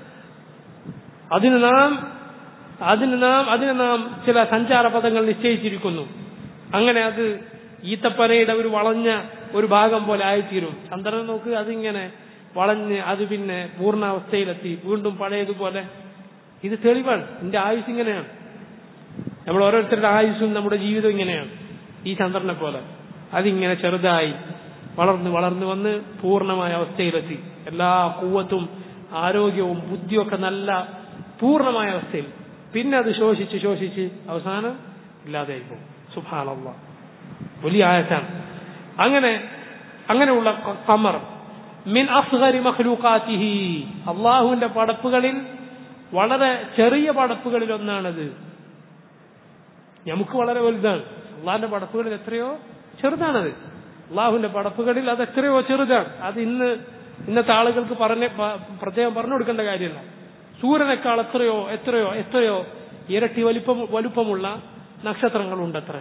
അതിന് നാം അതിന് നാം അതിന് നാം ചില സഞ്ചാര പദങ്ങൾ നിശ്ചയിച്ചിരിക്കുന്നു അങ്ങനെ അത് ഈത്തപ്പനയുടെ ഒരു വളഞ്ഞ ഒരു ഭാഗം പോലെ ആയിത്തീരും ചന്ദ്രനെ നോക്ക് അതിങ്ങനെ വളഞ്ഞ് അത് പിന്നെ പൂർണ്ണാവസ്ഥയിലെത്തി വീണ്ടും പഴയതുപോലെ ഇത് തെളിവാണ് എന്റെ ആയുസ് ഇങ്ങനെയാണ് നമ്മൾ ഓരോരുത്തരുടെ ആയുസ്സും നമ്മുടെ ജീവിതം ഇങ്ങനെയാണ് ഈ ചന്ദ്രനെ പോലെ അതിങ്ങനെ ചെറുതായി വളർന്ന് വളർന്നു വന്ന് പൂർണ്ണമായ അവസ്ഥയിലെത്തി എല്ലാ കൂവത്തും ആരോഗ്യവും ബുദ്ധിയൊക്കെ നല്ല പൂർണ്ണമായ അവസ്ഥയിൽ പിന്നെ അത് ശോഷിച്ച് ശോഷിച്ച് അവസാനം ഇല്ലാതെയായി പോകും സുഭാനുള്ള വലിയ ആയത്താണ് അങ്ങനെ അങ്ങനെയുള്ള കമർ മിൻ അസ്ഗരി മഖ്ലൂഖാത്തിഹി അള്ളാഹുവിന്റെ പടപ്പുകളിൽ വളരെ ചെറിയ പടപ്പുകളിൽ ഒന്നാണത് നമുക്ക് വളരെ വലുതാണ് അള്ളാഹിന്റെ പടപ്പുകളിൽ എത്രയോ ചെറുതാണത് അള്ളാഹുവിന്റെ പടപ്പുകളിൽ അത് എത്രയോ ചെറുതാണ് അത് ഇന്ന് ഇന്നത്തെ ആളുകൾക്ക് പറഞ്ഞ പ- പ്രത്യേകം പറഞ്ഞു കൊടുക്കേണ്ട കാര്യമല്ല സൂര്യനേക്കാൾ എത്രയോ എത്രയോ എത്രയോ ഇരട്ടി വലിപ്പം വലുപ്പമുള്ള നക്ഷത്രങ്ങളുണ്ട് അത്ര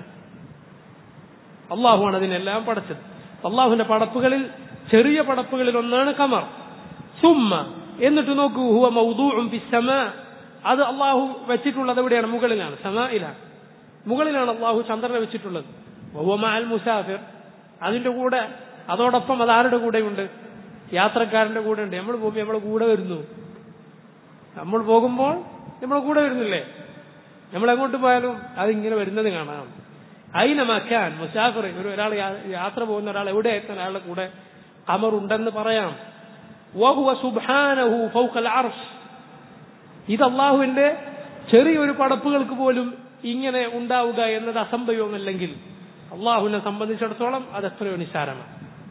അള്ളാഹുവാണ് അതിനെല്ലാം പടച്ചത് അള്ളാഹുവിന്റെ പടപ്പുകളിൽ ചെറിയ പടപ്പുകളിൽ ഒന്നാണ് കമർ സുമ്മ എന്നിട്ട് നോക്കൂ ഹുവ മൗദൂഉം ഫിസ്സമ അത് അള്ളാഹു വെച്ചിട്ടുള്ളത് എവിടെയാണ് മുകളിലാണ് സമായിലാണ് മുകളിലാണ് അള്ളാഹു ചന്ദ്രനെ വെച്ചിട്ടുള്ളത് വഹുവ മഅൽ മുസാഫിർ അതിന്റെ കൂടെ അതോടൊപ്പം അത് ആരുടെ കൂടെയുണ്ട് യാത്രക്കാരന്റെ കൂടെ ഉണ്ട് നമ്മൾ പോകുമ്പോൾ നമ്മുടെ കൂടെ വരുന്നു നമ്മൾ പോകുമ്പോൾ നമ്മുടെ കൂടെ വരുന്നില്ലേ നമ്മൾ എങ്ങോട്ട് പോയാലും അതിങ്ങനെ വരുന്നത് കാണാം അയിന മക്കാൻ മുസാഫിർ ഒരു ഒരാൾ യാ- യാത്ര പോകുന്ന ഒരാൾ എവിടെ എത്തുന്ന ഒരാളുടെ കൂടെ അമറുണ്ടെന്ന് പറയാം വഹുവ സുബ്ഹാനഹു ഫൗഖൽ അർശ് ഇത് അള്ളാഹുവിന്റെ ചെറിയൊരു പടപ്പുകൾക്ക് പോലും ഇങ്ങനെ ഉണ്ടാവുക എന്നത് അസംഭവമല്ലെങ്കിൽ അള്ളാഹുവിനെ സംബന്ധിച്ചിടത്തോളം അത് എത്രയോ നിസ്സാരമാണ്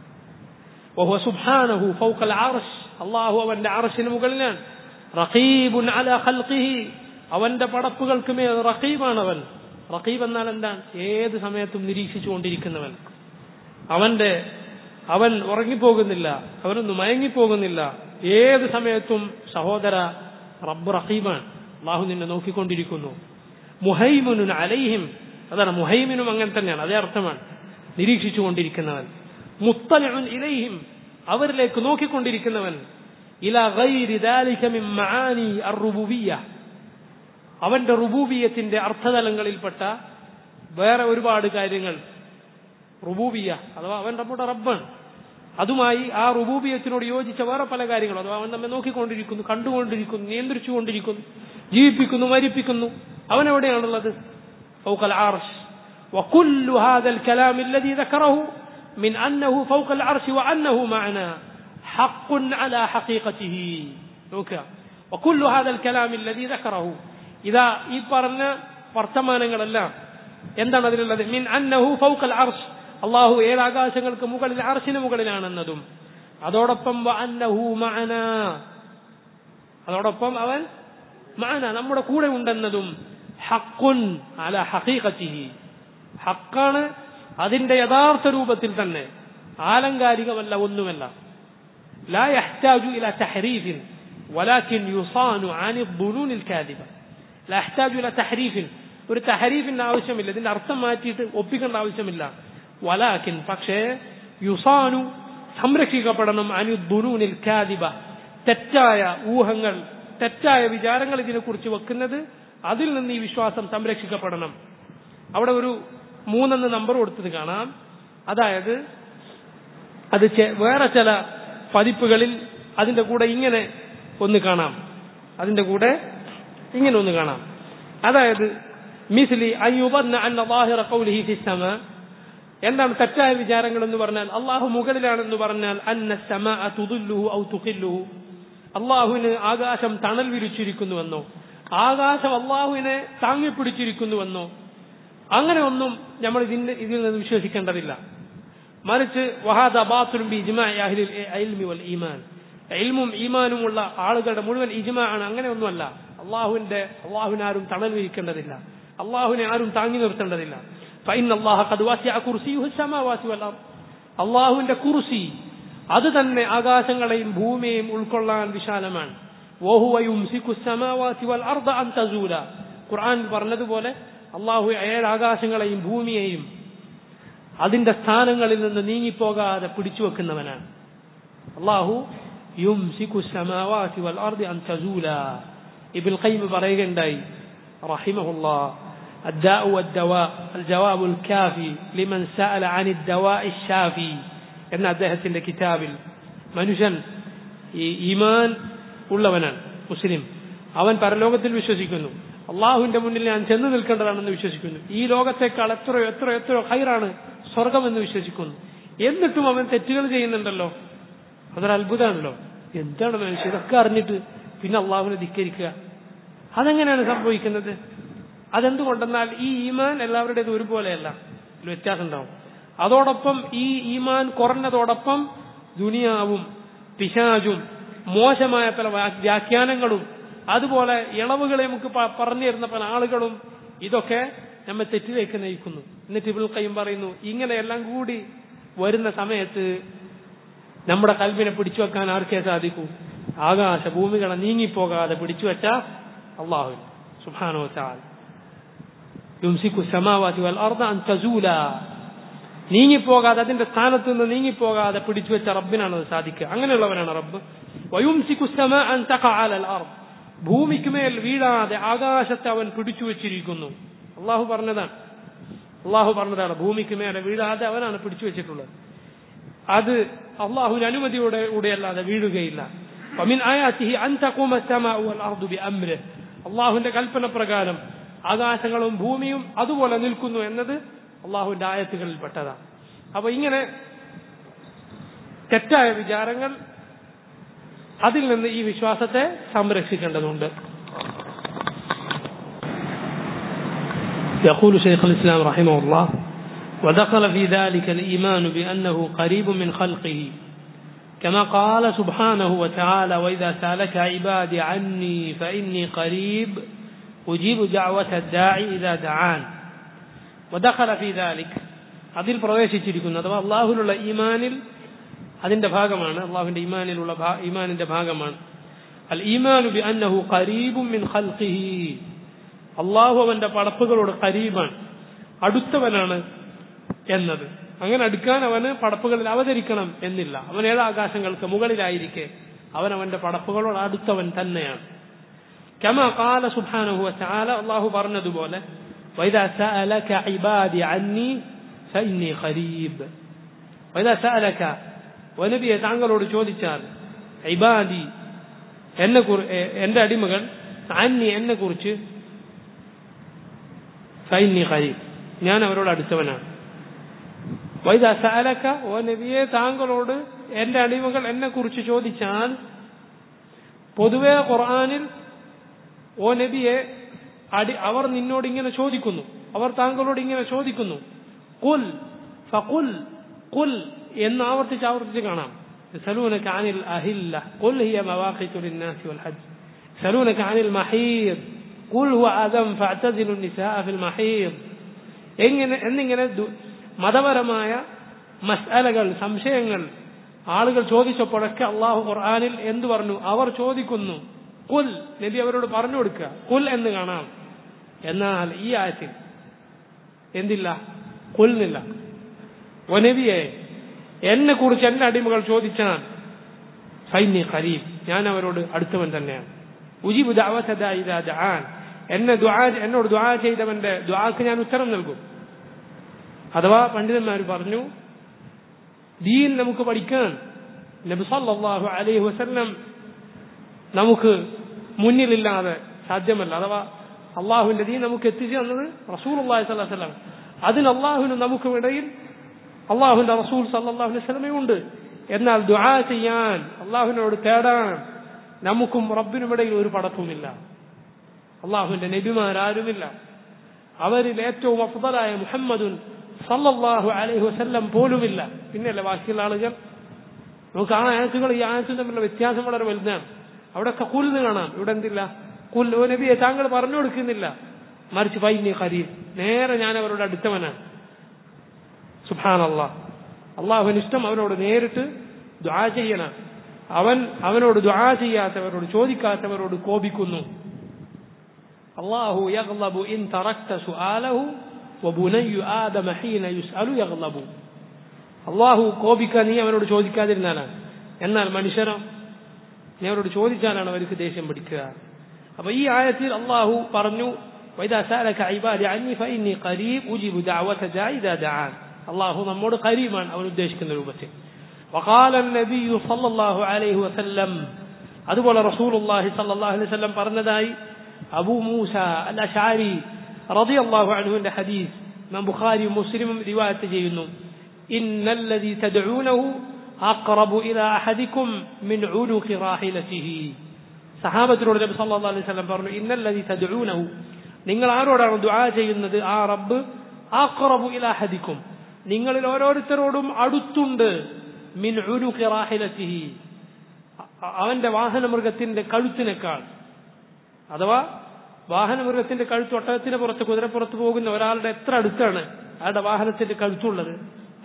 وهو سبحانه فوق العرش الله അവന്റെ അർശിന് മുകളിലാണ് റഖീബുൻ അല ഖൽഖിഹി അവന്റെ പടപ്പുകൾക്ക് മേൽ റഖീബാണ് അവൻ റഖീബ് എന്നാൽ എന്താണ് ഏത് സമയത്തും നിരീക്ഷിച്ചുകൊണ്ടിരിക്കുന്നവൻ അവന്റെ അവൻ ഉറങ്ങിപ്പോകുന്നില്ല അവനൊന്നും മയങ്ങിപ്പോകുന്നില്ല ഏത് സമയത്തും സഹോദര റബ്ബ് റഹീമാണ് അള്ളാഹു നിന്നെ നോക്കിക്കൊണ്ടിരിക്കുന്നു മുഹൈമുനുൻ അലൈഹിം അതാണ് മുഹൈമിനും അങ്ങനെ തന്നെയാണ് അതേ അർത്ഥമാണ് നിരീക്ഷിച്ചുകൊണ്ടിരിക്കുന്നവൻ മുത്തലിഉൻ ഇലൈഹിം അവരിലേക്ക് നോക്കിക്കൊണ്ടിരിക്കുന്നവൻ ഇല ഗൈരി ദാലിക മിൻ മആനി അർറുബുബിയ്യ അവന്റെ റുബൂബിയത്തിന്റെ അർത്ഥതലങ്ങളിൽപ്പെട്ട വേറെ ഒരുപാട് കാര്യങ്ങൾ റുബൂബിയ അഥവാ അവൻ നമ്മുടെ റബ്ബാണ് അതുമായി ആ റുബൂബിയത്തിനോട് യോജിച്ച വേറെ പല കാര്യങ്ങളും അഥവാ അവൻ നമ്മെ നോക്കിക്കൊണ്ടിരിക്കുന്നു കണ്ടുകൊണ്ടിരിക്കുന്നു നിയന്ത്രിച്ചുകൊണ്ടിരിക്കുന്നു ജീവിപ്പിക്കുന്നു മരിപ്പിക്കുന്നു അവൻ എവിടെയാണുള്ളത് فوق العرش وكل هذا الكلام الذي ذكره من أنه فوق العرش وأنه معنا حق على حقيقته നോക്കുക وكل هذا الكلام الذي ذكره ഇതാ ഈ പറഞ്ഞ വർത്തമാനങ്ങളെല്ലാം എന്താണ് അതിലുള്ളത് മിൻ അന്നഹു ഫൗക്കൽ അർഷ് അള്ളാഹു ഏഴ് ആകാശങ്ങൾക്ക് മുകളിൽ അർഷിന് മുകളിലാണെന്നതും അതോടൊപ്പം വ അന്നഹു മഅന അതോടൊപ്പം അവൻ മഅന നമ്മുടെ കൂടെ ഉണ്ടെന്നതും ഹക്കുൻ അല ഹഖീഖത്തിഹി ഹക്കാണ് അതിന്റെ യഥാർത്ഥ രൂപത്തിൽ തന്നെ ആലങ്കാരികമല്ല ഒന്നുമല്ല لا يحتاج إلى تحريف ولكن يصان عن الظنون الكاذبة لا يحتاج إلى تحريف ഒരു തഹരീഫിന്റെ ആവശ്യമില്ല ഇതിന്റെ അർത്ഥം മാറ്റിയിട്ട് ഒപ്പിക്കേണ്ട ആവശ്യമില്ല വലാക്കിൻ പക്ഷേ യുസാനു സംരക്ഷിക്കപ്പെടണം അനു ദുനൂനിൽ കാദിബ തെറ്റായ ഊഹങ്ങൾ തെറ്റായ വിചാരങ്ങൾ ഇതിനെക്കുറിച്ച് വെക്കുന്നത് അതിൽ നിന്ന് ഈ വിശ്വാസം സംരക്ഷിക്കപ്പെടണം അവിടെ ഒരു മൂന്നെന്ന് നമ്പർ കൊടുത്തത് കാണാം അതായത് അത് ചെ- വേറെ ചില പതിപ്പുകളിൽ അതിന്റെ കൂടെ ഇങ്ങനെ ഒന്ന് കാണാം അതിന്റെ കൂടെ ഇങ്ങനെ ഒന്ന് കാണാം അതായത് മിസ്ലി അയ്യുബന്ന അന്ന ലാഹിറ ഖൗലിഹി ഫി സമ എന്താണ് തെറ്റായ വിചാരങ്ങൾ എന്ന് പറഞ്ഞാൽ അള്ളാഹു മുകളിലാണെന്ന് പറഞ്ഞാൽ അന്ന സമ തുതുല്ലുഹു ഔ തുഖില്ലുഹു അള്ളാഹുവിന് ആകാശം തണൽ വിരിച്ചിരിക്കുന്നുവെന്നോ ആകാശം അള്ളാഹുവിനെ താങ്ങിപ്പിടിച്ചിരിക്കുന്നുവെന്നോ അങ്ങനെ ഒന്നും നമ്മൾ ഇതിന് ഇതിൽ നിന്ന് വിശ്വസിക്കേണ്ടതില്ല മറിച്ച് വഹാദ ബാത്തുലും ബി ഇജ്മാ അഹ്ലിൽ ഇൽമി വൽ ഈമാൻ ഇൽമും ഈമാനും ഉള്ള ആളുകളുടെ മുഴുവൻ ഇജ്മാ ആണ് അങ്ങനെ ഒന്നുമല്ല അള്ളാഹുവിന്റെ അള്ളാഹുവിനെ ആരും തണൽ വിരിക്കേണ്ടതില്ല അള്ളാഹുവിനെ ആരും താങ്ങി നിർത്തേണ്ടതില്ല ഫൈൻ അള്ളാഹ അള്ളാഹുവിന്റെ കുർസി അത് തന്നെ ആകാശങ്ങളെയും ഭൂമിയെയും ഉൾക്കൊള്ളാൻ വിശാലമാണ് വഹുവ യുംസിക്കു السماوات والأرض أن تزولا ഖുർആൻ പറഞ്ഞതുപോലെ അള്ളാഹു ഏഴ് ആകാശങ്ങളെയും ഭൂമിയെയും അതിന്റെ സ്ഥാനങ്ങളിൽ നിന്ന് നീങ്ങിപ്പോകാതെ പിടിച്ചു വെക്കുന്നവനാണ് അള്ളാഹു യുംസിക്കു السماوات والأرض أن تزولا ഇബിൽ ഖയ്യിം പറയുകയുണ്ടായി റഹിമഹുല്ലാ الداء والدواء الجواب الكافي لمن سأل عن الدواء الشافي എന്ന അദ്ദേഹത്തിന്റെ കിതാബിൽ മനുഷ്യൻ ഈ ഈമാൻ ഉള്ളവനാണ് മുസ്ലിം അവൻ പരലോകത്തിൽ വിശ്വസിക്കുന്നു അള്ളാഹുവിന്റെ മുന്നിൽ ഞാൻ ചെന്ന് നിൽക്കേണ്ടതാണെന്ന് വിശ്വസിക്കുന്നു ഈ ലോകത്തെക്കാൾ എത്രയോ എത്രയോ എത്രയോ ഹൈറാണ് സ്വർഗമെന്ന് വിശ്വസിക്കുന്നു എന്നിട്ടും അവൻ തെറ്റുകൾ ചെയ്യുന്നുണ്ടല്ലോ അതൊരു അത്ഭുതമാണല്ലോ എന്താണ് മനുഷ്യൻ ഇതൊക്കെ അറിഞ്ഞിട്ട് പിന്നെ അള്ളാഹുവിനെ ധിക്കരിക്കുക അതെങ്ങനെയാണ് സംഭവിക്കുന്നത് അതെന്തുകൊണ്ടെന്നാൽ ഈ ഈമാൻ എല്ലാവരുടേതും ഒരുപോലെയല്ല ഇതിൽ വ്യത്യാസം ഉണ്ടാവും അതോടൊപ്പം ഈ ഈമാൻ കുറഞ്ഞതോടൊപ്പം ദുനിയാവും പിശാചും മോശമായ പല വ്യാ- വ്യാഖ്യാനങ്ങളും അതുപോലെ ഇളവുകളെ നമുക്ക് പ- പറഞ്ഞു തരുന്ന പല ആളുകളും ഇതൊക്കെ നമ്മെ തെറ്റിലേക്ക് നയിക്കുന്നു എന്നിട്ട് ഇബുൽ കയ്യും പറയുന്നു ഇങ്ങനെയെല്ലാം കൂടി വരുന്ന സമയത്ത് നമ്മുടെ കൽവിനെ പിടിച്ചു വെക്കാൻ ആർക്കേ സാധിക്കൂ ആകാശ ഭൂമികളെ നീങ്ങിപ്പോകാതെ പിടിച്ചു വെച്ച അള്ളാഹു സുബാനോ ചാൽ യുംസിക്കു സമാവാതി വൽ അർദ അൻ തസൂല നീങ്ങിപ്പോകാതെ അതിന്റെ സ്ഥാനത്ത് നിന്ന് നീങ്ങിപ്പോകാതെ പിടിച്ചു വെച്ച റബ്ബിനാണ് അത് സാധിക്കുക അങ്ങനെയുള്ളവനാണ് റബ്ബ് വയുംസിക്കു സമ അൻ തഖഅലൽ അർദ് ഭൂമിക്ക് മേൽ വീഴാതെ ആകാശത്തെ അവൻ പിടിച്ചു വെച്ചിരിക്കുന്നു അള്ളാഹു പറഞ്ഞതാണ് അള്ളാഹു പറഞ്ഞതാണ് ഭൂമിക്ക് മേലെ വീഴാതെ അവനാണ് പിടിച്ചു വെച്ചിട്ടുള്ളത് അത് അള്ളാഹുവിന് അനുമതിയോടെ കൂടെയല്ലാതെ വീഴുകയില്ല ومن آياته أن تقوم السماء والأرض بأمره അള്ളാഹുവിന്റെ കൽപ്പന പ്രകാരം ആകാശങ്ങളും ഭൂമിയും അതുപോലെ നിൽക്കുന്നു എന്നത് അള്ളാഹുവിന്റെ ആയത്തുകളിൽ പെട്ടതാണ് അപ്പൊ ഇങ്ങനെ തെറ്റായ വിചാരങ്ങൾ അതിൽ നിന്ന് ഈ വിശ്വാസത്തെ സംരക്ഷിക്കേണ്ടതുണ്ട് يقول شيخ الإسلام رحمه الله ودخل في ذلك الإيمان بأنه قريب من خلقه كما قال سبحانه وتعالى وإذا سألك عبادي عني فإني قريب أجيب دعوة الداعي إذا دعان ودخل في ذلك അതിൽ പ്രവേശിച്ചിരിക്കുന്നു അഥവാ അള്ളാഹുലുള്ള ഈമാനിൽ അതിന്റെ ഭാഗമാണ് അള്ളാഹുവിന്റെ ഈമാനിലുള്ള ഈമാനിന്റെ ഭാഗമാണ് അൽ ഈമാനു ബി അന്നഹു ഖരീബും മിൻ ഖൽഖിഹി അള്ളാഹു അവന്റെ പടപ്പുകളോട് ഖരീബാണ് അടുത്തവനാണ് എന്നത് അങ്ങനെ അടുക്കാൻ അവന് പടപ്പുകളിൽ അവതരിക്കണം എന്നില്ല അവൻ ഏത് ആകാശങ്ങൾക്ക് മുകളിലായിരിക്കെ അവൻ അവന്റെ പടപ്പുകളോട് അടുത്തവൻ തന്നെയാണ് كما قال سبحانه وتعالى الله പറഞ്ഞതുപോലെ وإذا سألك عبادي عني فإني قريب وإذا سألك ونبي താങ്കളോട് ചോദിച്ചാൽ ഇബാദി എന്നെ എന്റെ അടിമകൾ അന്നി എന്നെ കുറിച്ച് ഫൈനി ഖരീബ് ഞാൻ അവരോട് അടുത്തവനാണ് വൈദ സഅലക ഓ നബിയെ താങ്കളോട് എന്റെ അടിമകൾ എന്നെ കുറിച്ച് ചോദിച്ചാൽ പൊതുവെ ഖുർആനിൽ ഓ നബിയെ അടി അവർ നിന്നോട് ഇങ്ങനെ ചോദിക്കുന്നു അവർ താങ്കളോട് ഇങ്ങനെ ചോദിക്കുന്നു കുൽ ഫകുൽ കുൽ എന്ന് ആവർത്തിച്ച് ആവർത്തിച്ച് കാണാം يسألونك عن الأهلة قل هي مواقيت للناس والحج يسألونك عن المحيض قل هو آدم فاعتزلوا النساء في المحيض എങ്ങനെ എന്നിങ്ങനെ മതപരമായ മസ്അലകൾ സംശയങ്ങൾ ആളുകൾ ചോദിച്ചപ്പോഴൊക്കെ അള്ളാഹു ഖുർആാനിൽ എന്തു പറഞ്ഞു അവർ ചോദിക്കുന്നു കുൽ നബി അവരോട് പറഞ്ഞു കൊടുക്കുക കുൽ എന്ന് കാണാം എന്നാൽ ഈ ആയത്തിൽ എന്തില്ല കുൽന്നില്ല ഓ നബിയെ എന്നെ കുറിച്ച് എന്റെ അടിമകൾ ചോദിച്ചാൽ സൈന്യ ഖരീബ് ഞാൻ അവരോട് അടുത്തവൻ തന്നെയാണ് ഉജിബ് ദാൻ എന്നെ ദുആ എന്നോട് ദുആ ചെയ്തവന്റെ ദുആക്ക് ഞാൻ ഉത്തരം നൽകും അഥവാ പണ്ഡിതന്മാർ പറഞ്ഞു ദീൻ നമുക്ക് പഠിക്കാൻ നബി സല്ലല്ലാഹു അലൈഹി വസല്ലം നമുക്ക് മുന്നിലില്ലാതെ സാധ്യമല്ല അഥവാ അള്ളാഹുവിന്റെ ദീൻ നമുക്ക് എത്തിച്ചു തന്നത് റസൂൽ അള്ളാഹി സ്വല്ലാ വല്ലം അതിന് അള്ളാഹുവിന് നമുക്കും ഇടയിൽ അള്ളാഹുവിന്റെ റസൂൽ സല്ലാഹു അലൈഹി സ്വലമയുണ്ട് എന്നാൽ ദുആ ചെയ്യാൻ അള്ളാഹുവിനോട് തേടാൻ നമുക്കും റബ്ബിനും ഇടയിൽ ഒരു പടപ്പുമില്ല അള്ളാഹുവിന്റെ നബിമാരാരുമില്ല അവരിൽ ഏറ്റവും അഫ്ദലായ മുഹമ്മദുൻ സല്ലല്ലാഹു അലൈഹി വസല്ലം പോലുമില്ല പിന്നെയല്ലേ ബാക്കിയുള്ള ആളുകൾ നമുക്ക് ആ ആയത്തുകൾ ഈ ആയത്തും തമ്മിലുള്ള വ്യത്യാസം വളരെ വലുതാണ് അവിടെയൊക്കെ കുൽന്ന് കാണാം ഇവിടെ എന്തില്ല കുൽ ഓ നബിയെ താങ്കൾ പറഞ്ഞു കൊടുക്കുന്നില്ല മറിച്ച് ഫൈനി ഖരീബ് നേരെ ഞാൻ അവരോട് അടുത്തവനാണ് സുബാൻ അള്ളാഹ് അള്ളാഹുവിന് ഇഷ്ടം അവനോട് നേരിട്ട് ദ്വാ ചെയ്യണം അവൻ അവനോട് ദ്വാ ചെയ്യാത്തവരോട് ചോദിക്കാത്തവരോട് കോപിക്കുന്നു അള്ളാഹു യഗ്ലബു ഇൻ തറക്ത സുആലഹു വബുനയ്യു ആദമ ഹീന യുസ്അലു യഗ്ലബു അള്ളാഹു കോപിക്കാൻ നീ അവനോട് ചോദിക്കാതിരുന്നാലാണ് എന്നാൽ മനുഷ്യനോ നീ അവരോട് ചോദിച്ചാലാണ് അവർക്ക് ദേഷ്യം പിടിക്കുക അപ്പൊ ഈ ആയത്തിൽ അള്ളാഹു പറഞ്ഞു وإذا سألك عبادي عني فإني قريب أجيب دعوة داعي إذا دعان الله നമ്മോട് കരീമാണ് അവൻ ഉദ്ദേശിക്കുന്ന രൂപത്തിൽ وقال النبي صلى الله عليه وسلم അതുപോലെ റസൂലുള്ളാഹി സല്ലല്ലാഹു അലൈഹി വസല്ലം പറഞ്ഞതായി അബൂ മൂസ അൽ അശാരി റളിയല്ലാഹു അൻഹുവിന്റെ ഹദീസ് ഇമാം ബുഖാരിയും മുസ്ലിമും റിവായത്ത് ചെയ്യുന്നു ഇന്നല്ലദീ തദ്ഊനഹു അഖറബു ഇലാ അഹദിക്കും മിൻ ഉനുഖി റാഹിലതിഹി സഹാബത്തിനോട് നബി സല്ലല്ലാഹു അലൈഹി വസല്ലം പറഞ്ഞു ഇന്നല്ലദീ തദ്ഊനഹു നിങ്ങൾ ആരോടാണ് ദുആ ചെയ്യുന്നത് ആ റബ്ബ് അഖറബു ഇലാ അഹദിക്കും നിങ്ങളിൽ ഓരോരുത്തരോടും അടുത്തുണ്ട് മിൻ ഉനുഖി റാഹിലതിഹി അവന്റെ വാഹനമൃഗത്തിന്റെ കഴുത്തിനേക്കാൾ അഥവാ വാഹനമൃഗത്തിന്റെ കഴുത്ത് ഒട്ടകത്തിന് പുറത്ത് കുതിരപ്പുറത്ത് പോകുന്ന ഒരാളുടെ എത്ര അടുത്താണ് അയാളുടെ വാഹനത്തിന്റെ കഴുത്തുള്ളത്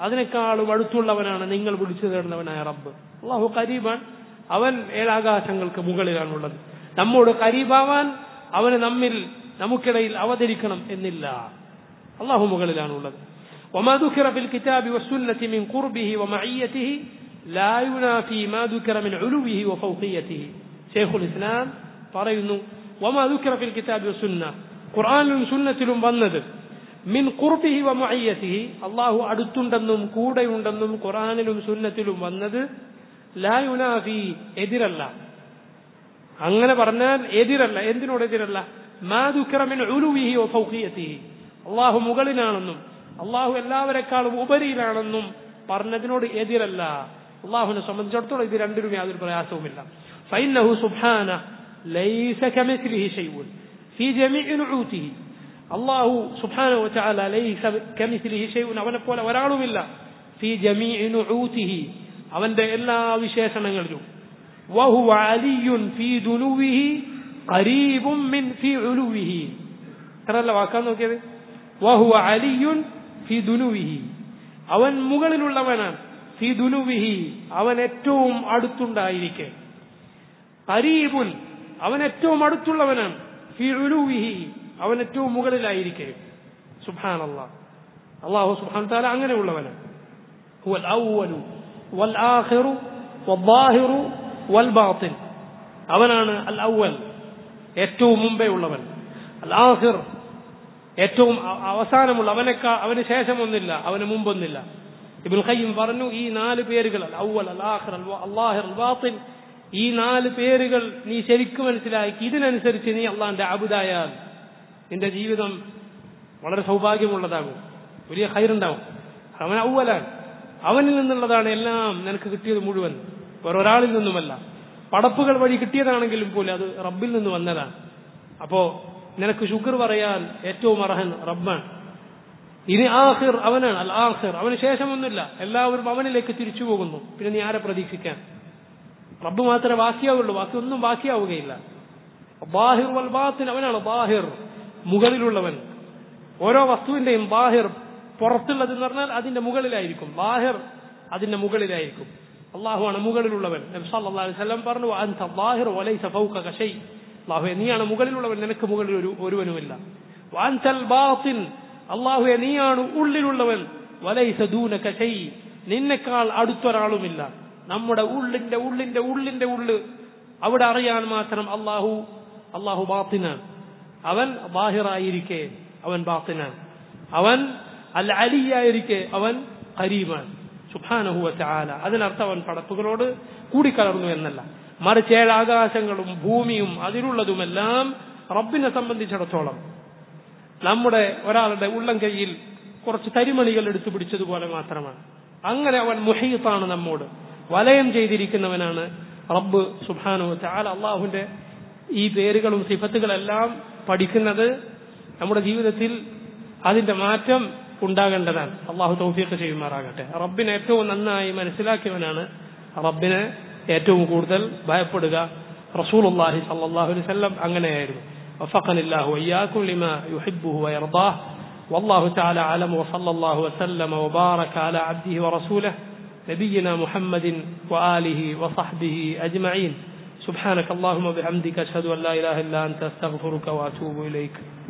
അതിനേക്കാളും അടുത്തുള്ളവനാണ് നിങ്ങൾ വിളിച്ചു തേടുന്നവനായ റബ്ബ് അള്ളാഹു കരീബാൻ അവൻ ഏഴാകാശങ്ങൾക്ക് മുകളിലാണുള്ളത് നമ്മോട് കരീബാവാൻ അവന് നമ്മിൽ നമുക്കിടയിൽ അവതരിക്കണം എന്നില്ല അള്ളാഹു മുകളിലാണുള്ളത് وما ذكر في الكتاب والسنة من قربه ومعيته لا ينافي ما ذكر من علوه وفوقيته شيخ الإسلام പറയുന്നു وما ذكر في الكتاب والسنة ഖുർആനിലും സുന്നത്തിലും വന്നത് മിൻ ഖുർബിഹി വ മുഅയ്യതിഹി അല്ലാഹു അടുത്തുണ്ടെന്നും കൂടെയുണ്ടെന്നും ഖുർആനിലും സുന്നത്തിലും വന്നത് ലാ യുനാഫി എതിരല്ല അങ്ങനെ പറഞ്ഞാൽ എതിരല്ല എന്തിനോട് എതിരല്ല മാ ദുഃഖറ മിൻ ഉലുവിഹി വ ഫൗഖിയതിഹി അള്ളാഹു മുകളിലാണെന്നും അള്ളാഹു എല്ലാവരെക്കാളും ഉപരിയിലാണെന്നും പറഞ്ഞതിനോട് എതിരല്ല അള്ളാഹുവിനെ സംബന്ധിച്ചിടത്തോളം ഇത് രണ്ടിനും യാതൊരു പ്രയാസവുമില്ല ഫൈനഹു സുബ്ഹാന ലൈസ കമിസ്ലിഹി ഷൈഉൻ ഫീ ജമീഇ നുഊതിഹി അള്ളാഹു സുബ്ഹാനഹു വതആല ലൈസ കമിസ്ലിഹി ഷൈഉൻ അവനെ പോലെ ഒരാളുമില്ല ഫീ ജമീഇ നുഊതിഹി അവന്റെ എല്ലാ വിശേഷണങ്ങളിലും വഹുവ അലിയുൻ ഫീ ദുനുവിഹി ഖരീബും മിൻ ഫീ ഉലുവിഹി എത്രല്ല വാക്കാൻ നോക്കിയത് വഹുവ അലിയുൻ ഫി ദുനുവിഹി അവൻ മുകളിലുള്ളവനാണ് ഫി ദുനുവിഹി അവൻ ഏറ്റവും അടുത്തുണ്ടായിരിക്കെ കരീബുൻ അവൻ ഏറ്റവും അടുത്തുള്ളവനാണ് ഫി ഉലുവിഹി അവൻ ഏറ്റവും മുകളിലായിരിക്കെ സുബാൻ അള്ളാഹ് അള്ളാഹു സുബാൻ താല അങ്ങനെയുള്ളവനാണ് هو الأول والآخر والظاهر والباطن അവനാണ് അൽ അവൽ ഏറ്റവും മുമ്പേ ഉള്ളവൻ അൽ ആഖിർ ഏറ്റവും അവസാനമുള്ള അവനേക്കാ അവന് ശേഷമൊന്നില്ല അവന് മുമ്പൊന്നില്ല ഇബുൽ ഖയ്യം പറഞ്ഞു ഈ നാല് പേരുകൾ അൽ അവൽ അൽ ആഖിർ അൽ അള്ളാഹിർ അൽ ബാത്തിൻ ഈ നാല് പേരുകൾ നീ ശരിക്കും മനസ്സിലാക്കി ഇതിനനുസരിച്ച് നീ അള്ളാഹിന്റെ അബുദായാൽ നിന്റെ ജീവിതം വളരെ സൗഭാഗ്യമുള്ളതാകും വലിയ ഹൈറുണ്ടാവും അവൻ ഔവലാണ് അവനിൽ നിന്നുള്ളതാണ് എല്ലാം നിനക്ക് കിട്ടിയത് മുഴുവൻ വേറൊരാളിൽ നിന്നുമല്ല പടപ്പുകൾ വഴി കിട്ടിയതാണെങ്കിലും പോലും അത് റബ്ബിൽ നിന്ന് വന്നതാണ് അപ്പോ നിനക്ക് ശുക്ർ പറയാൻ ഏറ്റവും അർഹൻ റബ്ബാണ് ഇനി ആഹിർ അവനാണ് അൽ ആഹിർ അവന് ശേഷമൊന്നുമില്ല എല്ലാവരും അവനിലേക്ക് തിരിച്ചു പോകുന്നു പിന്നെ നീ ആരെ പ്രതീക്ഷിക്കാൻ റബ്ബ് മാത്രമേ ബാക്കിയാവുള്ളൂ ബാക്കി ഒന്നും ബാക്കിയാവുകയില്ല ബാഹിർ വൽ ബാത്തിൻ അവനാണ് ബാഹിർ മുകളിലുള്ളവൻ ഓരോ വസ്തുവിന്റെയും ബാഹിർ പുറത്തുള്ളത് എന്ന് പറഞ്ഞാൽ അതിന്റെ മുകളിലായിരിക്കും ബാഹിർ അതിന്റെ മുകളിലായിരിക്കും അള്ളാഹുവാണ് മുകളിലുള്ളവൻ നബി സല്ലല്ലാഹു അലൈഹി വസല്ലം പറഞ്ഞു അൻത ബാഹിർ വലൈസ ഫൗകക ഷൈ അള്ളാഹുവെ നീയാണ് മുകളിലുള്ളവൻ നിനക്ക് മുകളിൽ ഒരു ഒരുവനുമില്ല വാൻതൽ ബാത്തിൻ അള്ളാഹുവെ നീയാണ് ഉള്ളിലുള്ളവൻ വലൈസ ദൂനക ഷൈ നിന്നെക്കാൾ അടുത്തൊരാളുമില്ല നമ്മുടെ ഉള്ളിന്റെ ഉള്ളിന്റെ ഉള്ളിന്റെ ഉള്ള് അവിടെ അറിയാൻ മാത്രം അള്ളാഹു അള്ളാഹു ബാത്തിനാണ് അവൻ ബാഹിറായിരിക്കെ അവൻ ബാത്തിനാണ് അവൻ അൽ അലിയായിരിക്കെ അവൻ കരീമാണ് സുഖാനഹുവ ചാല അതിനർത്ഥം അവൻ പടപ്പുകളോട് കൂടിക്കലർന്നു എന്നല്ല മറിച്ച് ഏഴാകാശങ്ങളും ഭൂമിയും അതിലുള്ളതുമെല്ലാം റബ്ബിനെ സംബന്ധിച്ചിടത്തോളം നമ്മുടെ ഒരാളുടെ ഉള്ളം കൈയിൽ കുറച്ച് തരിമണികൾ എടുത്തു പിടിച്ചതുപോലെ മാത്രമാണ് അങ്ങനെ അവൻ മുഹീത്താണ് നമ്മോട് വലയം ചെയ്തിരിക്കുന്നവനാണ് റബ്ബ് സുബാനു ചാല അള്ളാഹുവിന്റെ ഈ പേരുകളും സിഫത്തുകളെല്ലാം പഠിക്കുന്നത് നമ്മുടെ ജീവിതത്തിൽ അതിന്റെ മാറ്റം ഉണ്ടാകേണ്ടതാണ് അള്ളാഹു തൗഫീഖ് ചെയ്യുമാറാകട്ടെ റബ്ബിനെ ഏറ്റവും നന്നായി മനസ്സിലാക്കിയവനാണ് റബ്ബിനെ ഏറ്റവും കൂടുതൽ ഭയപ്പെടുക റസൂൽ അള്ളാഹി സല്ലാഹു അലൈഹി വസല്ലം അങ്ങനെയായിരുന്നു وفقني الله وإياكم لما يحبه ويرضاه والله تعالى أعلم وصلى الله وسلم وبارك على عبده ورسوله نبينا محمد وآله وصحبه أجمعين سبحانك اللهم وبحمدك أشهد أن لا إله إلا أنت أستغفرك وأتوب إليك